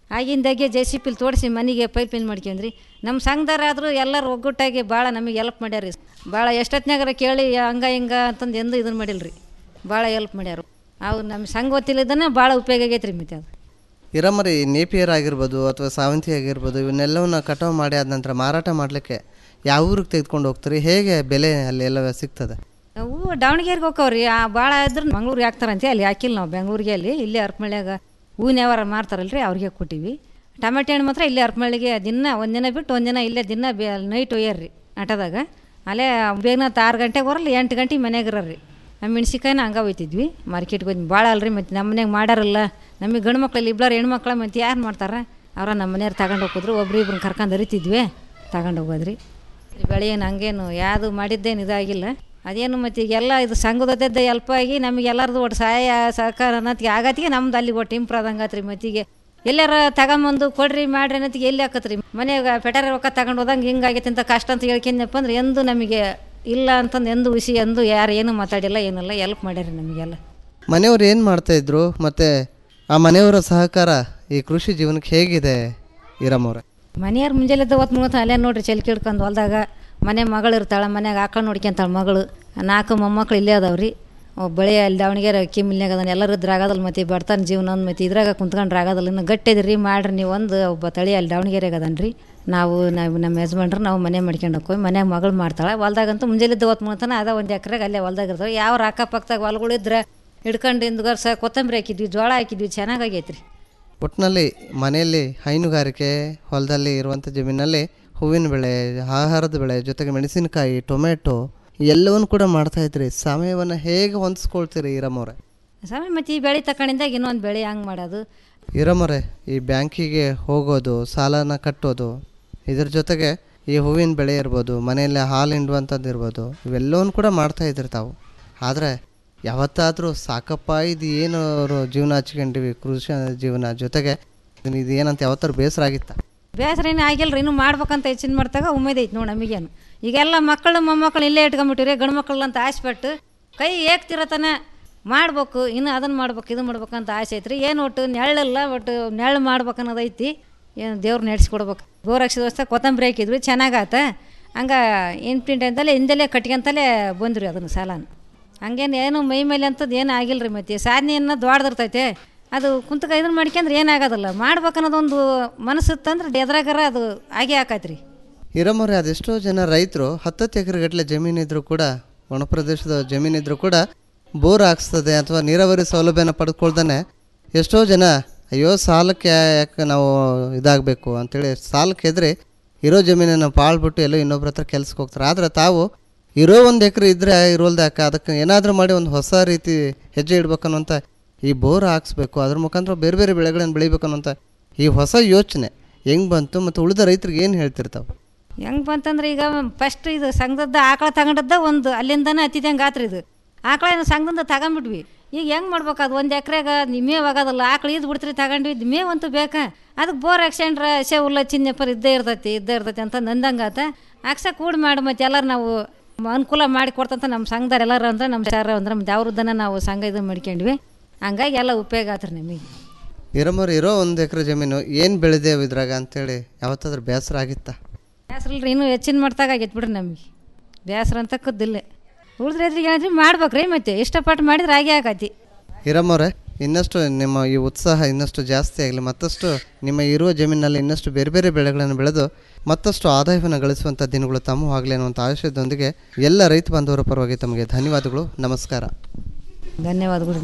ಆಗಿಂದಾಗೆ ಜೆ ಸಿ ಪಿಲ್ ತೋಡಿಸಿ ಮನೆಗೆ ಪೈಪ್ ಇನ್ ಮಾಡ್ಕೊಂಡ್ರಿ ನಮ್ಮ ಸಂಘದವರಾದರೂ ಎಲ್ಲರೂ ಒಗ್ಗಟ್ಟಾಗಿ ಭಾಳ ನಮಗೆ ಹೆಲ್ಪ್ ಮಾಡ್ಯಾರ ಭಾಳ ಎಷ್ಟೊತ್ನಾಗಾರ ಕೇಳಿ ಹಂಗ ಹಿಂಗ ಅಂತಂದು ಎಂದೂ ಇದನ್ನು ಮಾಡಿಲ್ರಿ ಭಾಳ ಹೆಲ್ಪ್ ಮಾಡ್ಯಾರು ಅವು ನಮ್ಮ ಸಂಘ ಗೊತ್ತಿಲ್ಲದನ್ನ ಭಾಳ ಉಪಯೋಗ ಆಗೈತೆ ರೀ ಮತ್ತೆ ಅದು ಇರಮರಿ ನೇಪಿಯರ್ ಆಗಿರ್ಬೋದು ಅಥವಾ ಸಾವಂತಿ ಆಗಿರ್ಬೋದು ಇವನ್ನೆಲ್ಲವನ್ನ ಕಟಾವು ಮಾಡಿ ಆದ ನಂತರ ಮಾರಾಟ ಮಾಡಲಿಕ್ಕೆ ಯಾವ ಊರಿಗೆ ತೆಗೆದುಕೊಂಡು ಹೋಗ್ತೀರಿ ಹೇಗೆ ಬೆಲೆ ಅಲ್ಲಿ ಎಲ್ಲ ಸಿಗ್ತದೆ ಅವು ದಾವಣಗೆರೆಗೆ ಹೋಗ್ತಾವ್ರಿ ಆ ಭಾಳ ಇದ್ರೆ ಮಂಗ್ಳೂರಿಗೆ ಹಾಕ್ತಾರಂತೆ ಅಲ್ಲಿ ಹಾಕಿಲ್ಲ ನಾವು ಬೆಂಗ್ಳೂರಿಗೆ ಅಲ್ಲಿ ಇಲ್ಲೇ ಅರ್ಪಮಳ್ಳಿಯಾಗ ಹೂವಿನ ವ್ಯವಹಾರ ಮಾಡ್ತಾರಲ್ರಿ ಅವ್ರಿಗೆ ಕೊಟ್ಟಿವಿ ಟಮಾಟೆ ಹಣ್ಣು ಮಾತ್ರ ಇಲ್ಲೇ ಅರ್ಪಮಳ್ಳಿಗೆ ದಿನ ಒಂದಿನ ಬಿಟ್ಟು ಒಂದಿನ ಇಲ್ಲೇ ದಿನ ಬೇ ನೈಟ್ ಒಯ್ಯಾರ್ರಿ ಆಟೋದಾಗ ಅಲ್ಲೇ ಬೇಗನ ಆರು ಗಂಟೆಗೆ ಬರಲ್ಲ ಎಂಟು ಗಂಟೆಗೆ ಮನೆಗೆ ಇರೋರಿ ನಮ್ಮ ಮೆಣ್ಸಿಕಾಯಿನ ಹಂಗೆ ಒಯ್ತಿದ್ವಿ ಮಾರ್ಕೆಟ್ಗೆ ಹೋಗಿ ಭಾಳ ಅಲ್ರಿ ಮತ್ತು ನಮ್ಮ ಮನೆಗೆ ಮಾಡಾರಲ್ಲ ನಮಗೆ ಗಂಡು ಮಕ್ಳಲ್ಲಿ ಇಬ್ಬರು ಹೆಣ್ಮಕ್ಳ ಮತ್ತು ಯಾರು ಮಾಡ್ತಾರೆ ಅವ್ರ ನಮ್ಮ ಮನೆಯವ್ರು ತಗೊಂಡು ಹೋಗಿದ್ರು ಒಬ್ರು ಇಬ್ರನ್ನ ಕರ್ಕೊಂಡು ಹರಿತಿದ್ವಿ ತಗೊಂಡು ಹೋಗೋದ್ರಿ ಬೆಳೆ ಏನು ಹಂಗೇನು ಯಾವುದು ಮಾಡಿದ್ದೇನು ಇದಾಗಿಲ್ಲ ಅದೇನು ಮತ್ತು ಈಗೆಲ್ಲ ಇದು ಸಂಘದದ್ದೇ ಹೆಲ್ಪ್ ಆಗಿ ನಮಗೆ ಎಲ್ಲರದು ಒಟ್ಟು ಸಹಾಯ ಸಹಕಾರ ಅನ್ನತ್ತಿಗೆ ಆಗತ್ತಿಗೆ ನಮ್ದು ಅಲ್ಲಿ ಒಟ್ಟು ಇಂಪ್ರೂವ್ ಆದಂಗೆ ಮತ್ತೀಗೆ ಎಲ್ಲಾರ ತಗೊಂಬಂದು ಕೊಡ್ರಿ ಮಾಡ್ರಿ ಅನ್ನತ್ತಿಗೆ ಎಲ್ಲಿ ಹಾಕತ್ರಿ ಮನೆಯಾಗ ಪೆಟಾರ ರೊಕ್ಕ ತಗೊಂಡು ಹೋದಂಗೆ ಹಿಂಗಾಗೈತೆ ಅಂತ ಕಷ್ಟ ಅಂತ ಹೇಳ್ಕೊಂಡಪ್ಪ ಅಂದ್ರೆ ಎಂದು ನಮಗೆ ಇಲ್ಲ ಅಂತಂದು ಎಂದು ವಿಷಯ ಎಂದು ಯಾರು ಏನು ಮಾತಾಡಿಲ್ಲ ಏನಿಲ್ಲ ಹೆಲ್ಪ್ ಮಾಡ್ಯಾರ ನಮಗೆಲ್ಲ ಮನೆಯವರು ಏನು ಮಾಡ್ತಾಯಿದ್ರು ಮತ್ತು ಆ ಮನೆಯವರ ಸಹಕಾರ ಈ ಕೃಷಿ ಜೀವನಕ್ಕೆ ಹೇಗಿದೆ ಇರಮ್ಮವ್ರೆ ಮನೆಯವ್ರು ಮುಂಜಾನೆದ್ದು ಹೊತ್ತು ಮುಗಿತ ಅಲ್ಲೇ ನೋಡ್ರಿ ಚೆಲ್ಕಿ ಹಿಡ್ಕೊಂಡು ಹೊಲ್ದಾಗ ಮನೆ ಮಗಳು ಇರ್ತಾಳೆ ಮನ್ಯಾಗ ಆಕಳು ನೋಡ್ಕೊಂತಾಳೆ ಮಗಳು ನಾಲ್ಕು ಮೊಮ್ಮಕ್ಳು ಇಲ್ಲೇ ಅದಾವ್ರಿ ಬಳೆ ಅಲ್ಲಿ ದಾವಣಗೆರೆ ಕಿಮ್ಮಿಲ್ನಾಗ ಅದನ್ನ ಎಲ್ಲರೂ ಇದ್ರೆ ಆಗೋದಲ್ಲ ಮತ್ತು ಬಡ್ತಾನ ಜೀವನ ಒಂದು ಮತ್ತು ಇದ್ರಾಗ ಕುಂತ್ಕೊಂಡ್ರೆ ಆಗೋದಲ್ಲ ಇನ್ನು ಗಟ್ಟಿ ಇದ್ರಿ ಮಾಡ್ರಿ ನೀವು ಒಂದು ಒಬ್ಬ ತಳಿ ಅಲ್ಲಿ ದಾವಣಗೆರೆಗೆ ಅದನ್ರಿ ನಾವು ನಾವು ನಮ್ಮ ಯಜಮಾನ್ರು ನಾವು ಮನೆ ಮಾಡ್ಕೊಂಡು ಹೋಗಿ ಮನ್ಯಾಗ ಮಗಳು ಮಾಡ್ತಾಳೆ ಹೊಲ್ದಾಗಂತೂ ಮುಂಜಾನೆದ್ದು ಹೊತ್ತು ಮುಗಿತಾನೆ ಅದ ಒಂದು ಎಕರೆಗೆ ಅಲ್ಲೇ ಹೊಲ್ದಾಗ ಇರ್ತಾವೆ ಯಾವ ಅಕ್ಕಪಕ್ಕದಾಗ ಹೊಲ್ಗಳಿದ್ರೆ ಹಿಡ್ಕೊಂಡು ಹಿಂದ್ಗರ್ಸ ಕೊತ್ತಂಬರಿ ಹಾಕಿದ್ವಿ ಜೋಳ ಹಾಕಿದ್ವಿ ಚೆನ್ನಾಗೈತೆ ರೀ ಒಟ್ಟಿನಲ್ಲಿ ಮನೆಯಲ್ಲಿ ಹೈನುಗಾರಿಕೆ ಹೊಲದಲ್ಲಿ ಇರುವಂಥ ಜಮೀನಲ್ಲಿ ಹೂವಿನ ಬೆಳೆ ಆಹಾರದ ಬೆಳೆ ಜೊತೆಗೆ ಮೆಣಸಿನಕಾಯಿ ಟೊಮೆಟೊ ಎಲ್ಲವನ್ನು ಕೂಡ ಮಾಡ್ತಾ ಇದ್ರಿ ಸಮಯವನ್ನು ಹೇಗೆ ಹೊಂದಿಸ್ಕೊಳ್ತೀರಿ ಈರಮ್ಮವ್ರೆ ಸಮಯ ಮತ್ತು ಈ ಬೆಳೆ ತಗೊಂಡಿದ್ದಾಗ ಇನ್ನೊಂದು ಬೆಳೆ ಹಂಗೆ ಮಾಡೋದು ಈರಮ್ಮವ್ರೆ ಈ ಬ್ಯಾಂಕಿಗೆ ಹೋಗೋದು ಸಾಲನ ಕಟ್ಟೋದು ಇದ್ರ ಜೊತೆಗೆ ಈ ಹೂವಿನ ಬೆಳೆ ಇರ್ಬೋದು ಮನೆಯಲ್ಲಿ ಹಾಲು ಹಿಂಡುವಂಥದ್ದು ಇರ್ಬೋದು ಇವೆಲ್ಲವನ್ನು ಕೂಡ ಮಾಡ್ತಾ ಇದ್ರಿ ತಾವು ಆದರೆ ಯಾವತ್ತಾದರೂ ಸಾಕಪ್ಪ ಇದು ಏನು ಅವರು ಜೀವನ ಹಚ್ಕೊಂಡಿವಿ ಕೃಷಿ ಜೀವನ ಜೊತೆಗೆ ಇದು ಏನಂತ ಯಾವತ್ತಾರು ಬೇಸರ ಆಗಿತ್ತ ಬೇಸರ ಏನು ಆಗಿಲ್ಲ ರೀ ಇನ್ನೂ ಮಾಡ್ಬೇಕಂತ ಹೆಚ್ಚಿನ ಮಾಡ್ತಾಗ ಉಮೇದ್ ಐತೆ ನೋಡಿ ನಮಗೇನು ಈಗೆಲ್ಲ ಮಕ್ಕಳು ಮೊಮ್ಮಕ್ಕಳು ಇಲ್ಲೇ ಇಟ್ಕೊಂಬಿಟ್ಟಿರಿ ಗಂಡು ಮಕ್ಕಳು ಅಂತ ಆಸೆ ಪಟ್ಟು ಕೈ ಏಕ್ತಿರತನ ಮಾಡ್ಬೇಕು ಇನ್ನು ಅದನ್ನು ಮಾಡ್ಬೇಕು ಇದು ಮಾಡ್ಬೇಕಂತ ಆಸೆ ಐತ್ರಿ ಏನು ಒಟ್ಟು ನೆಳ್ಳಿಲ್ಲ ಒಟ್ಟು ನೆಳ್ಳು ಮಾಡ್ಬೇಕು ಅನ್ನೋದು ಐತಿ ಏನು ದೇವ್ರು ನಡೆಸ್ಕೊಡ್ಬೇಕು ಬೋರ್ ಹಾಕ್ಸಿದ ವರ್ಷ ಕೊತ್ತಂಬರಿ ಹಾಕಿದ್ವಿ ಚೆನ್ನಾಗಾತ ಹಂಗೆ ಎಂಟು ಅಂತಲೇ ಹಿಂದಲೇ ಕಟ್ಕೊಂತಲೇ ಬಂದ್ರಿ ಅದನ್ನು ಸಾಲನ ಹಂಗೇನು ಏನು ಮೈ ಮೇಲೆ ಅಂಥದ್ದು ಏನು ಆಗಿಲ್ಲ ರೀ ಮತ್ತೆ ಸಾಧನೆ ಅನ್ನೋದು ದೊಡ್ಡದಿರ್ತೈತೆ ಅದು ಕುಂತಕ ಇದನ್ನು ಮಾಡ್ಕೊಂಡ್ರೆ ಏನಾಗೋದಿಲ್ಲ ಮಾಡ್ಬೇಕನ್ನೋದೊಂದು ಮನಸ್ಸಿತ್ತಂದ್ರೆ ಎದ್ರಾಗಾರ ಅದು ಆಗೇ ಆಕೈತ್ರಿ ಹಿರಮೊರೆ ಅದೆಷ್ಟೋ ಜನ ರೈತರು ಹತ್ತತ್ತು ಎಕರೆ ಗಟ್ಟಲೆ ಜಮೀನಿದ್ರು ಕೂಡ ಒಣ ಪ್ರದೇಶದ ಜಮೀನಿದ್ರು ಕೂಡ ಬೋರ್ ಹಾಕ್ಸ್ತದೆ ಅಥವಾ ನೀರಾವರಿ ಸೌಲಭ್ಯನ ಪಡೆದುಕೊಳ್ದಾನೆ ಎಷ್ಟೋ ಜನ ಅಯ್ಯೋ ಸಾಲಕ್ಕೆ ಯಾಕೆ ನಾವು ಇದಾಗಬೇಕು ಅಂತೇಳಿ ಸಾಲಕ್ಕೆ ಎದ್ರಿ ಇರೋ ಜಮೀನನ್ನು ಪಾಳ್ಬಿಟ್ಟು ಎಲ್ಲೋ ಇನ್ನೊಬ್ರ ಹತ್ರ ಕೆಲ್ಸಕ್ಕೆ ಹೋಗ್ತಾರೆ ಆದರೆ ತಾವು ಇರೋ ಒಂದು ಎಕರೆ ಇದ್ದರೆ ಇರೋಲ್ದು ಯಾಕೆ ಅದಕ್ಕೆ ಏನಾದರೂ ಮಾಡಿ ಒಂದು ಹೊಸ ರೀತಿ ಹೆಜ್ಜೆ ಇಡ್ಬೇಕನ್ನುವಂಥ ಈ ಬೋರ್ ಹಾಕ್ಸ್ಬೇಕು ಅದ್ರ ಮುಖಾಂತರ ಬೇರೆ ಬೇರೆ ಬೆಳೆಗಳನ್ನು ಬೆಳಿಬೇಕು ಅನ್ನೋಂಥ ಈ ಹೊಸ ಯೋಚನೆ ಹೆಂಗೆ ಬಂತು ಮತ್ತು ಉಳಿದ ರೈತರಿಗೆ ಏನು ಹೇಳ್ತಿರ್ತಾವೆ ಹೆಂಗೆ ಬಂತಂದ್ರೆ ಈಗ ಫಸ್ಟ್ ಇದು ಸಂಘದ ಆಕಳ ತಗೊಂಡದ್ದ ಒಂದು ಅಲ್ಲಿಂದನೇ ಹತ್ತಿದಂಗೆ ಆತ್ರಿ ಇದು ಆಕಳ ಸಂಘದಿಂದ ತಗೊಂಬಿಟ್ವಿ ಈಗ ಹೆಂಗೆ ಮಾಡ್ಬೇಕು ಅದು ಒಂದು ಎಕರೆಗೆ ಮೇವು ಆಗೋದಲ್ಲ ಆಕಳು ಇದು ಬಿಡ್ತೀರಿ ತಗೊಂಡ್ವಿ ಇದು ಮೇವು ಅಂತೂ ಬೇಕಾ ಅದಕ್ಕೆ ಬೋರ್ ಹಾಕ್ಸ್ಕೊಂಡ್ರೆ ಸೆ ಹುಲ್ಲ ಚಿನ್ನಪ್ಪರ್ ಇದ್ದೇ ಇರ್ತೈತಿ ಇದ್ದೇ ಇರ್ತೈತಿ ಅಂತ ನಂದಂಗೆ ಆತ ಹಾಕ್ಸ ಕೂಡಿ ಮಾಡಿ ಮತ್ತೆ ಎಲ್ಲರೂ ನಾವು ಅನುಕೂಲ ಮಾಡಿ ಕೊಡ್ತಂತ ನಮ್ಮ ಸಂಘದಾರ ಎಲ್ಲರೂ ಅಂದ್ರೆ ನಮ್ಮ ಸಾರ ಅಂದ್ರೆ ಮತ್ತೆ ಅವ್ರದ್ದನ್ನ ನಾವು ಸಂಘ ಇದು ಮಾಡ್ಕೊಂಡ್ವಿ ಹಂಗಾಗಿ ಎಲ್ಲ ಉಪಯೋಗ ಆತ್ರಿ ನಮಗೆ ಇರಮೋರು ಇರೋ ಒಂದು ಎಕರೆ ಜಮೀನು ಏನು ಬೆಳೆದೇವು ಇದ್ರಾಗ ಅಂತೇಳಿ ಯಾವತ್ತಾದ್ರೂ ಬೇಸರ ಆಗಿತ್ತಾ ಬೇಸರ ಇಲ್ರಿ ಇನ್ನೂ ಹೆಚ್ಚಿನ ಮಾಡ್ತಾಗ ಆಗೈತೆ ಬಿಡ್ರಿ ನಮಗೆ ಬೇಸರ ಅಂತ ಕದ್ದಿಲ್ಲ ಉಳಿದ್ರೆ ಎದ್ರಿಗೆ ಹೇಳಿದ್ರಿ ಮಾಡ್ಬೇಕ್ರಿ ಮತ್ತೆ ಇಷ್ಟಪಟ್ಟು ಮಾಡಿದ್ರೆ ಹಾಗೆ ಆಗೈತಿ ಹಿರಮ್ಮವ್ರೆ ಇನ್ನಷ್ಟು ನಿಮ್ಮ ಈ ಉತ್ಸಾಹ ಇನ್ನಷ್ಟು ಜಾಸ್ತಿ ಆಗಲಿ ಮತ್ತಷ್ಟು ನಿಮ್ಮ ಇರುವ ಜಮೀನಿನಲ್ಲಿ ಇನ್ನಷ್ಟು ಬೇರೆ ಬೇರೆ ಬೆಳೆಗಳನ್ನು ಬೆಳೆದು ಮತ್ತಷ್ಟು ಆದಾಯವನ್ನು ಗಳಿಸುವಂಥ ದಿನಗಳು ತಮ್ಮ ಆಗಲಿ ಅನ್ನುವಂಥ ಆಶಯದೊಂದಿಗೆ ಎಲ್ಲ ರೈತ ಬಾಂಧವರ ಪರವಾಗಿ ತಮಗೆ ಧನ್ಯವಾದಗಳು ನಮಸ್ಕಾರ ಧನ್ಯವಾದಗಳು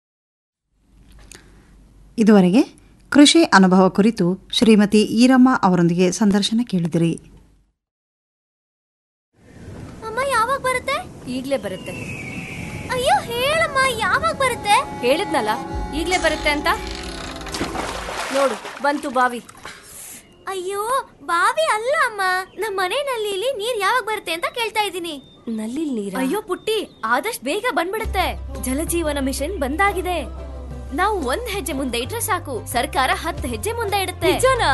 ಇದುವರೆಗೆ ಕೃಷಿ ಅನುಭವ ಕುರಿತು ಶ್ರೀಮತಿ ಈರಮ್ಮ ಅವರೊಂದಿಗೆ ಸಂದರ್ಶನ ಕೇಳಿದಿರಿ ಅಮ್ಮ ಯಾವಾಗ ಬರುತ್ತೆ ಈಗ್ಲೇ ಬರುತ್ತೆ ಅಯ್ಯೋ ಹೇಳಮ್ಮ ಯಾವಾಗ ಬರುತ್ತೆ ಹೇಳಿದ್ನಲ್ಲ ಈಗ್ಲೇ ಬರುತ್ತೆ ಅಂತ ನೋಡು ಬಂತು ಬಾವಿ ಅಯ್ಯೋ ಬಾವಿ ಅಲ್ಲ ಅಮ್ಮ ನಮ್ಮ ಮನೆ ನಲ್ಲಿಲಿ ನೀರ್ ಯಾವಾಗ ಬರುತ್ತೆ ಅಂತ ಕೇಳ್ತಾ ಇದ್ದೀನಿ ನಲ್ಲಿ ನೀರ ಅಯ್ಯೋ ಪುಟ್ಟಿ ಆದಷ್ಟು ಬೇಗ ಬಂದ್ಬಿಡುತ್ತೆ ಜಲಜೀವನ ಮಿಷನ್ ಬಂದಾಗಿದೆ ನಾವು ಒಂದ್ ಹೆಜ್ಜೆ ಮುಂದೆ ಇಟ್ರೆ ಸಾಕು ಸರ್ಕಾರ ಹತ್ತು ಹೆಜ್ಜೆ ಮುಂದೆ ಇಡುತ್ತೆ ನಿಜನಾ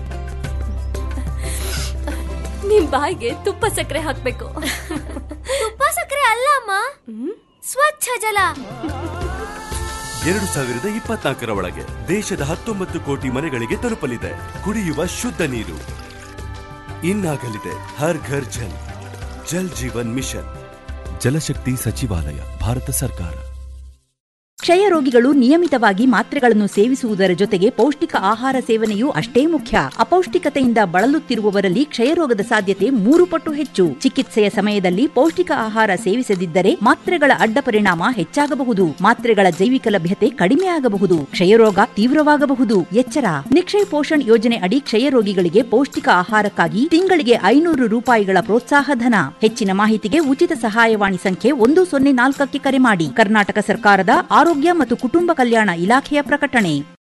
ನಿಮ್ ಬಾಯಿಗೆ ತುಪ್ಪ ಸಕ್ಕರೆ ಹಾಕ್ಬೇಕು ತುಪ್ಪ ಸಕ್ಕರೆ ಅಲ್ಲ ಅಮ್ಮ ಸ್ವಚ್ಛ ಜಲ ಎರಡು ಸಾವಿರದ ಇಪ್ಪತ್ನಾಲ್ಕರ ಒಳಗೆ ದೇಶದ ಹತ್ತೊಂಬತ್ತು ಕೋಟಿ ಮನೆಗಳಿಗೆ ತಲುಪಲಿದೆ ಕುಡಿಯುವ ಶುದ್ಧ ನೀರು ಇನ್ನಾಗಲಿದೆ ಹರ್ ಘರ್ ಜಲ್ ಜಲ್ ಜೀವನ್ ಮಿಷನ್ ಜಲಶಕ್ತಿ ಸಚಿವಾಲಯ ಭಾರತ ಸರ್ಕಾರ ಕ್ಷಯ ರೋಗಿಗಳು ನಿಯಮಿತವಾಗಿ ಮಾತ್ರೆಗಳನ್ನು ಸೇವಿಸುವುದರ ಜೊತೆಗೆ ಪೌಷ್ಟಿಕ ಆಹಾರ ಸೇವನೆಯೂ ಅಷ್ಟೇ ಮುಖ್ಯ ಅಪೌಷ್ಟಿಕತೆಯಿಂದ ಬಳಲುತ್ತಿರುವವರಲ್ಲಿ ಕ್ಷಯರೋಗದ ಸಾಧ್ಯತೆ ಮೂರು ಪಟ್ಟು ಹೆಚ್ಚು ಚಿಕಿತ್ಸೆಯ ಸಮಯದಲ್ಲಿ ಪೌಷ್ಟಿಕ ಆಹಾರ ಸೇವಿಸದಿದ್ದರೆ ಮಾತ್ರೆಗಳ ಅಡ್ಡ ಪರಿಣಾಮ ಹೆಚ್ಚಾಗಬಹುದು ಮಾತ್ರೆಗಳ ಜೈವಿಕ ಲಭ್ಯತೆ ಕಡಿಮೆ ಆಗಬಹುದು ಕ್ಷಯರೋಗ ತೀವ್ರವಾಗಬಹುದು ಎಚ್ಚರ ನಿಕ್ಷಯ್ ಪೋಷಣ್ ಯೋಜನೆ ಅಡಿ ಕ್ಷಯ ರೋಗಿಗಳಿಗೆ ಪೌಷ್ಟಿಕ ಆಹಾರಕ್ಕಾಗಿ ತಿಂಗಳಿಗೆ ಐನೂರು ರೂಪಾಯಿಗಳ ಪ್ರೋತ್ಸಾಹ ಧನ ಹೆಚ್ಚಿನ ಮಾಹಿತಿಗೆ ಉಚಿತ ಸಹಾಯವಾಣಿ ಸಂಖ್ಯೆ ಒಂದು ಸೊನ್ನೆ ನಾಲ್ಕಕ್ಕೆ ಕರೆ ಮಾಡಿ ಕರ್ನಾಟಕ ಸರ್ಕಾರದ ಆರೋಗ್ಯ ಮತ್ತು ಕುಟುಂಬ ಕಲ್ಯಾಣ ಇಲಾಖೆಯ ಪ್ರಕಟಣೆ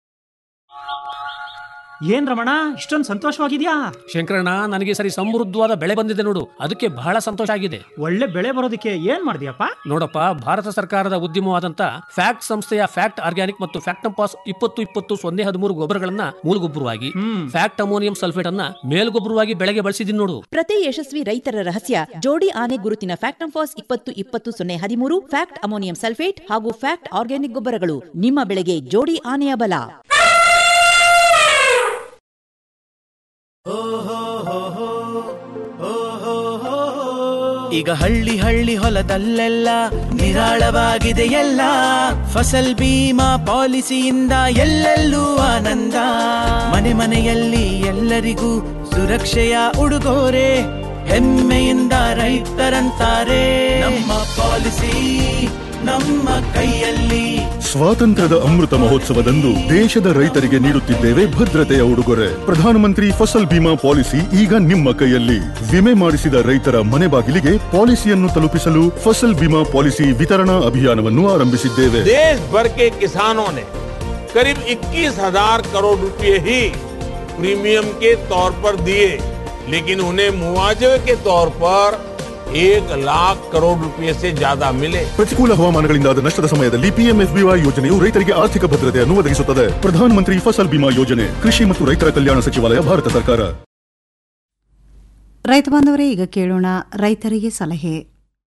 ಏನ್ ರಮಣ ಇಷ್ಟೊಂದು ಸಂತೋಷವಾಗಿದ್ಯಾ ಶಂಕರಣ್ಣ ನನಗೆ ಸರಿ ಸಮೃದ್ಧವಾದ ಬೆಳೆ ಬಂದಿದೆ ನೋಡು ಅದಕ್ಕೆ ಬಹಳ ಸಂತೋಷ ಆಗಿದೆ ಒಳ್ಳೆ ಬೆಳೆ ಬರೋದಕ್ಕೆ ಏನ್ ಮಾಡಿದ್ಯಪ್ಪ ನೋಡಪ್ಪ ಭಾರತ ಸರ್ಕಾರದ ಉದ್ಯಮವಾದಂತ ಫ್ಯಾಕ್ಟ್ ಸಂಸ್ಥೆಯ ಫ್ಯಾಕ್ಟ್ ಆರ್ಗ್ಯಾನಿಕ್ ಮತ್ತು ಫ್ಯಾಕ್ಟಂಪಾಸ್ ಇಪ್ಪತ್ತು ಇಪ್ಪತ್ತು ಸೊನ್ನೆ ಹದಿಮೂರು ಗೊಬ್ಬರಗಳನ್ನ ಮೂಲಗೊಬ್ಬರವಾಗಿ ಫ್ಯಾಕ್ಟ್ ಅಮೋನಿಯಂ ಸಲ್ಫೇಟ್ ಅನ್ನ ಮೇಲ್ಗೊಬ್ಬರವಾಗಿ ಬೆಳೆಗೆ ಬಳಸಿದೀನಿ ನೋಡು ಪ್ರತಿ ಯಶಸ್ವಿ ರೈತರ ರಹಸ್ಯ ಜೋಡಿ ಆನೆ ಗುರುತಿನ ಫ್ಯಾಕ್ಟಂಫಾಸ್ ಇಪ್ಪತ್ತು ಇಪ್ಪತ್ತು ಸೊನ್ನೆ ಹದಿಮೂರು ಫ್ಯಾಕ್ಟ್ ಅಮೋನಿಯಂ ಸಲ್ಫೇಟ್ ಹಾಗೂ ಫ್ಯಾಕ್ಟ್ ಆರ್ಗ್ಯಾನಿಕ್ ಗೊಬ್ಬರಗಳು ನಿಮ್ಮ ಬೆಳೆಗೆ ಜೋಡಿ ಆನೆಯ ಬಲ ಈಗ ಹಳ್ಳಿ ಹಳ್ಳಿ ಹೊಲದಲ್ಲೆಲ್ಲ ನಿರಾಳವಾಗಿದೆ ಎಲ್ಲ ಫಸಲ್ ಬೀಮಾ ಪಾಲಿಸಿಯಿಂದ ಎಲ್ಲೆಲ್ಲೂ ಆನಂದ ಮನೆ ಮನೆಯಲ್ಲಿ ಎಲ್ಲರಿಗೂ ಸುರಕ್ಷೆಯ ಉಡುಗೊರೆ ಹೆಮ್ಮೆಯಿಂದ ರೈತರಂತಾರೆ ನಮ್ಮ ಪಾಲಿಸಿ ನಮ್ಮ ಕೈಯಲ್ಲಿ ಸ್ವಾತಂತ್ರ್ಯದ ಅಮೃತ ಮಹೋತ್ಸವದಂದು ದೇಶದ ರೈತರಿಗೆ ನೀಡುತ್ತಿದ್ದೇವೆ ಭದ್ರತೆಯ ಉಡುಗೊರೆ ಪ್ರಧಾನಮಂತ್ರಿ ಫಸಲ್ ಬಿಮಾ ಪಾಲಿಸಿ ಈಗ ನಿಮ್ಮ ಕೈಯಲ್ಲಿ ವಿಮೆ ಮಾಡಿಸಿದ ರೈತರ ಮನೆ ಬಾಗಿಲಿಗೆ ಪಾಲಿಸಿಯನ್ನು ತಲುಪಿಸಲು ಫಸಲ್ ಬಿಮಾ ಪಾಲಿಸಿ ವಿತರಣಾ ಅಭಿಯಾನವನ್ನು ಆರಂಭಿಸಿದ್ದೇವೆ देश भर के किसानों ने करीब 21,000 करोड़ रुपए ही प्रीमियम के तौर पर दिए लेकिन उन्हें मुआवजे के तौर पर एक लाख करोड़ रुपए से ज्यादा मिले ಪ್ರತಿಕೂಲ ಹವಾಮಾನಗಳಿಂದಾದ ನಷ್ಟದ ಸಮಯದಲ್ಲಿ ಪಿಎಂಎಫ್ಬಿವೈ ಯೋಜನೆಯು ರೈತರಿಗೆ ಆರ್ಥಿಕ ಭದ್ರತೆಯನ್ನು ಒದಗಿಸುತ್ತದೆ ಪ್ರಧಾನಮಂತ್ರಿ ಫಸಲ್ ಬಿಮಾ ಯೋಜನೆ ಕೃಷಿ ಮತ್ತು ರೈತರ ಕಲ್ಯಾಣ ಸಚಿವಾಲಯ ಭಾರತ ಸರ್ಕಾರ ರೈತ ಬಾಂಧವರೇ ಈಗ ಕೇಳೋಣ ರೈತರಿಗೆ ಸಲಹೆ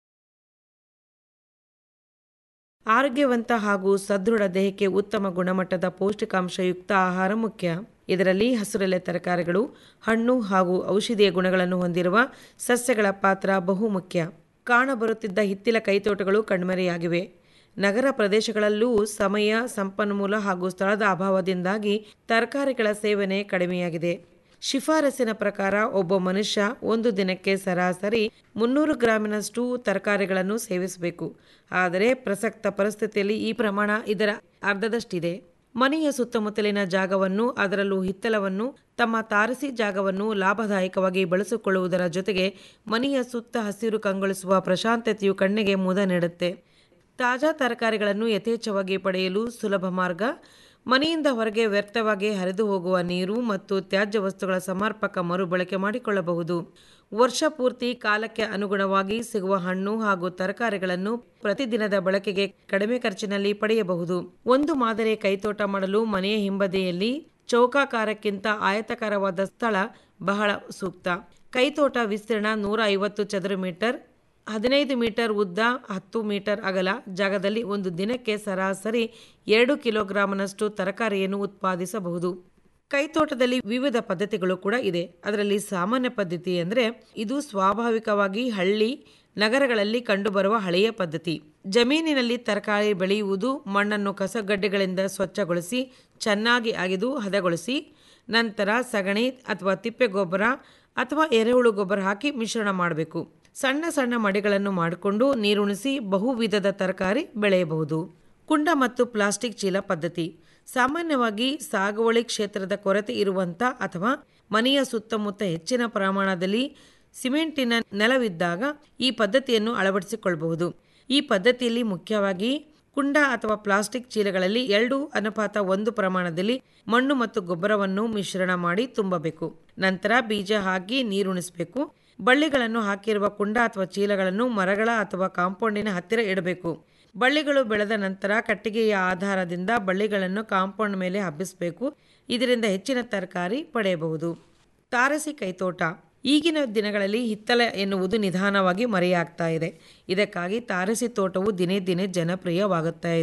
ಆರೋಗ್ಯವಂತ ಹಾಗೂ ಸದೃಢ ದೇಹಕ್ಕೆ ಉತ್ತಮ ಗುಣಮಟ್ಟದ ಪೌಷ್ಟಿಕಾಂಶಯುಕ್ತ ಆಹಾರ ಮುಖ್ಯ ಇದರಲ್ಲಿ ಹಸಿರೆಲೆ ತರಕಾರಿಗಳು ಹಣ್ಣು ಹಾಗೂ ಔಷಧೀಯ ಗುಣಗಳನ್ನು ಹೊಂದಿರುವ ಸಸ್ಯಗಳ ಪಾತ್ರ ಬಹುಮುಖ್ಯ ಕಾಣಬರುತ್ತಿದ್ದ ಹಿತ್ತಿಲ ಕೈತೋಟಗಳು ಕಣ್ಮರೆಯಾಗಿವೆ ನಗರ ಪ್ರದೇಶಗಳಲ್ಲೂ ಸಮಯ ಸಂಪನ್ಮೂಲ ಹಾಗೂ ಸ್ಥಳದ ಅಭಾವದಿಂದಾಗಿ ತರಕಾರಿಗಳ ಸೇವನೆ ಕಡಿಮೆಯಾಗಿದೆ ಶಿಫಾರಸಿನ ಪ್ರಕಾರ ಒಬ್ಬ ಮನುಷ್ಯ ಒಂದು ದಿನಕ್ಕೆ ಸರಾಸರಿ ಮುನ್ನೂರು ಗ್ರಾಮಿನಷ್ಟು ತರಕಾರಿಗಳನ್ನು ಸೇವಿಸಬೇಕು ಆದರೆ ಪ್ರಸಕ್ತ ಪರಿಸ್ಥಿತಿಯಲ್ಲಿ ಈ ಪ್ರಮಾಣ ಇದರ ಅರ್ಧದಷ್ಟಿದೆ ಮನೆಯ ಸುತ್ತಮುತ್ತಲಿನ ಜಾಗವನ್ನು ಅದರಲ್ಲೂ ಹಿತ್ತಲವನ್ನು ತಮ್ಮ ತಾರಸಿ ಜಾಗವನ್ನು ಲಾಭದಾಯಕವಾಗಿ ಬಳಸಿಕೊಳ್ಳುವುದರ ಜೊತೆಗೆ ಮನೆಯ ಸುತ್ತ ಹಸಿರು ಕಂಗೊಳಿಸುವ ಪ್ರಶಾಂತತೆಯು ಕಣ್ಣಿಗೆ ಮುದ ನೀಡುತ್ತೆ ತಾಜಾ ತರಕಾರಿಗಳನ್ನು ಯಥೇಚ್ಛವಾಗಿ ಪಡೆಯಲು ಸುಲಭ ಮಾರ್ಗ ಮನೆಯಿಂದ ಹೊರಗೆ ವ್ಯರ್ಥವಾಗಿ ಹರಿದು ಹೋಗುವ ನೀರು ಮತ್ತು ತ್ಯಾಜ್ಯ ವಸ್ತುಗಳ ಸಮರ್ಪಕ ಮರುಬಳಕೆ ಮಾಡಿಕೊಳ್ಳಬಹುದು ವರ್ಷ ಪೂರ್ತಿ ಕಾಲಕ್ಕೆ ಅನುಗುಣವಾಗಿ ಸಿಗುವ ಹಣ್ಣು ಹಾಗೂ ತರಕಾರಿಗಳನ್ನು ಪ್ರತಿದಿನದ ಬಳಕೆಗೆ ಕಡಿಮೆ ಖರ್ಚಿನಲ್ಲಿ ಪಡೆಯಬಹುದು ಒಂದು ಮಾದರಿ ಕೈತೋಟ ಮಾಡಲು ಮನೆಯ ಹಿಂಬದಿಯಲ್ಲಿ ಚೌಕಾಕಾರಕ್ಕಿಂತ ಆಯತಾಕಾರವಾದ ಸ್ಥಳ ಬಹಳ ಸೂಕ್ತ ಕೈತೋಟ ವಿಸ್ತೀರ್ಣ ನೂರ ಐವತ್ತು ಚದರ ಮೀಟರ್ ಹದಿನೈದು ಮೀಟರ್ ಉದ್ದ ಹತ್ತು ಮೀಟರ್ ಅಗಲ ಜಾಗದಲ್ಲಿ ಒಂದು ದಿನಕ್ಕೆ ಸರಾಸರಿ ಎರಡು ಕಿಲೋಗ್ರಾಂನಷ್ಟು ತರಕಾರಿಯನ್ನು ಉತ್ಪಾದಿಸಬಹುದು ಕೈತೋಟದಲ್ಲಿ ವಿವಿಧ ಪದ್ಧತಿಗಳು ಕೂಡ ಇದೆ ಅದರಲ್ಲಿ ಸಾಮಾನ್ಯ ಪದ್ಧತಿ ಅಂದರೆ ಇದು ಸ್ವಾಭಾವಿಕವಾಗಿ ಹಳ್ಳಿ ನಗರಗಳಲ್ಲಿ ಕಂಡುಬರುವ ಹಳೆಯ ಪದ್ಧತಿ ಜಮೀನಿನಲ್ಲಿ ತರಕಾರಿ ಬೆಳೆಯುವುದು ಮಣ್ಣನ್ನು ಕಸಗಡ್ಡೆಗಳಿಂದ ಸ್ವಚ್ಛಗೊಳಿಸಿ ಚೆನ್ನಾಗಿ ಅಗೆದು ಹದಗೊಳಿಸಿ ನಂತರ ಸಗಣಿ ಅಥವಾ ತಿಪ್ಪೆ ಗೊಬ್ಬರ ಅಥವಾ ಎರೆಹುಳು ಗೊಬ್ಬರ ಹಾಕಿ ಮಿಶ್ರಣ ಮಾಡಬೇಕು ಸಣ್ಣ ಸಣ್ಣ ಮಡಿಗಳನ್ನು ಮಾಡಿಕೊಂಡು ನೀರುಣಿಸಿ ಬಹುವಿಧದ ತರಕಾರಿ ಬೆಳೆಯಬಹುದು ಕುಂಡ ಮತ್ತು ಪ್ಲಾಸ್ಟಿಕ್ ಚೀಲ ಪದ್ಧತಿ ಸಾಮಾನ್ಯವಾಗಿ ಸಾಗುವಳಿ ಕ್ಷೇತ್ರದ ಕೊರತೆ ಇರುವಂಥ ಅಥವಾ ಮನೆಯ ಸುತ್ತಮುತ್ತ ಹೆಚ್ಚಿನ ಪ್ರಮಾಣದಲ್ಲಿ ಸಿಮೆಂಟಿನ ನೆಲವಿದ್ದಾಗ ಈ ಪದ್ಧತಿಯನ್ನು ಅಳವಡಿಸಿಕೊಳ್ಳಬಹುದು ಈ ಪದ್ಧತಿಯಲ್ಲಿ ಮುಖ್ಯವಾಗಿ ಕುಂಡ ಅಥವಾ ಪ್ಲಾಸ್ಟಿಕ್ ಚೀಲಗಳಲ್ಲಿ ಎರಡು ಅನುಪಾತ ಒಂದು ಪ್ರಮಾಣದಲ್ಲಿ ಮಣ್ಣು ಮತ್ತು ಗೊಬ್ಬರವನ್ನು ಮಿಶ್ರಣ ಮಾಡಿ ತುಂಬಬೇಕು ನಂತರ ಬೀಜ ಹಾಕಿ ನೀರುಣಿಸಬೇಕು ಬಳ್ಳಿಗಳನ್ನು ಹಾಕಿರುವ ಕುಂಡ ಅಥವಾ ಚೀಲಗಳನ್ನು ಮರಗಳ ಅಥವಾ ಕಾಂಪೌಂಡಿನ ಹತ್ತಿರ ಇಡಬೇಕು ಬಳ್ಳಿಗಳು ಬೆಳೆದ ನಂತರ ಕಟ್ಟಿಗೆಯ ಆಧಾರದಿಂದ ಬಳ್ಳಿಗಳನ್ನು ಕಾಂಪೌಂಡ್ ಮೇಲೆ ಹಬ್ಬಿಸಬೇಕು ಇದರಿಂದ ಹೆಚ್ಚಿನ ತರಕಾರಿ ಪಡೆಯಬಹುದು ತಾರಸಿ ಕೈತೋಟ ಈಗಿನ ದಿನಗಳಲ್ಲಿ ಹಿತ್ತಲ ಎನ್ನುವುದು ನಿಧಾನವಾಗಿ ಮರೆಯಾಗ್ತಾ ಇದೆ ಇದಕ್ಕಾಗಿ ತಾರಸಿ ತೋಟವು ದಿನೇ ದಿನೇ ಜನಪ್ರಿಯವಾಗುತ್ತಾ ಇದೆ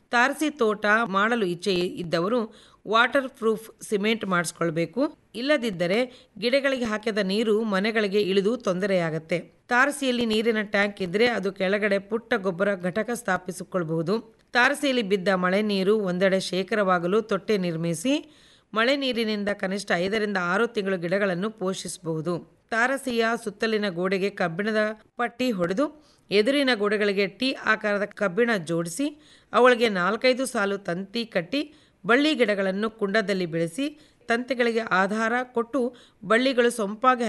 ತಾರಸಿ ತೋಟ ಮಾಡಲು ಇಚ್ಛೆ ಇದ್ದವರು ವಾಟರ್ ಪ್ರೂಫ್ ಸಿಮೆಂಟ್ ಮಾಡಿಸ್ಕೊಳ್ಬೇಕು ಇಲ್ಲದಿದ್ದರೆ ಗಿಡಗಳಿಗೆ ಹಾಕಿದ ನೀರು ಮನೆಗಳಿಗೆ ಇಳಿದು ತೊಂದರೆಯಾಗತ್ತೆ ತಾರಸಿಯಲ್ಲಿ ನೀರಿನ ಟ್ಯಾಂಕ್ ಇದ್ರೆ ಅದು ಕೆಳಗಡೆ ಪುಟ್ಟ ಗೊಬ್ಬರ ಘಟಕ ಸ್ಥಾಪಿಸಿಕೊಳ್ಬಹುದು ತಾರಸಿಯಲ್ಲಿ ಬಿದ್ದ ಮಳೆ ನೀರು ಒಂದೆಡೆ ಶೇಖರವಾಗಲು ತೊಟ್ಟೆ ನಿರ್ಮಿಸಿ ಮಳೆ ನೀರಿನಿಂದ ಕನಿಷ್ಠ ಐದರಿಂದ ಆರು ತಿಂಗಳು ಗಿಡಗಳನ್ನು ಪೋಷಿಸಬಹುದು ತಾರಸಿಯ ಸುತ್ತಲಿನ ಗೋಡೆಗೆ ಕಬ್ಬಿಣದ ಪಟ್ಟಿ ಹೊಡೆದು ಎದುರಿನ ಗೋಡೆಗಳಿಗೆ ಟಿ ಆಕಾರದ ಕಬ್ಬಿಣ ಜೋಡಿಸಿ ಅವುಗಳಿಗೆ ನಾಲ್ಕೈದು ಸಾಲು ತಂತಿ ಕಟ್ಟಿ ಬಳ್ಳಿ ಗಿಡಗಳನ್ನು ಕುಂಡದಲ್ಲಿ ಬೆಳೆಸಿ ತಂತಿಗಳಿಗೆ ಆಧಾರ ಕೊಟ್ಟು ಬಳ್ಳಿಗಳು ಸೊಂಪಾಗಿ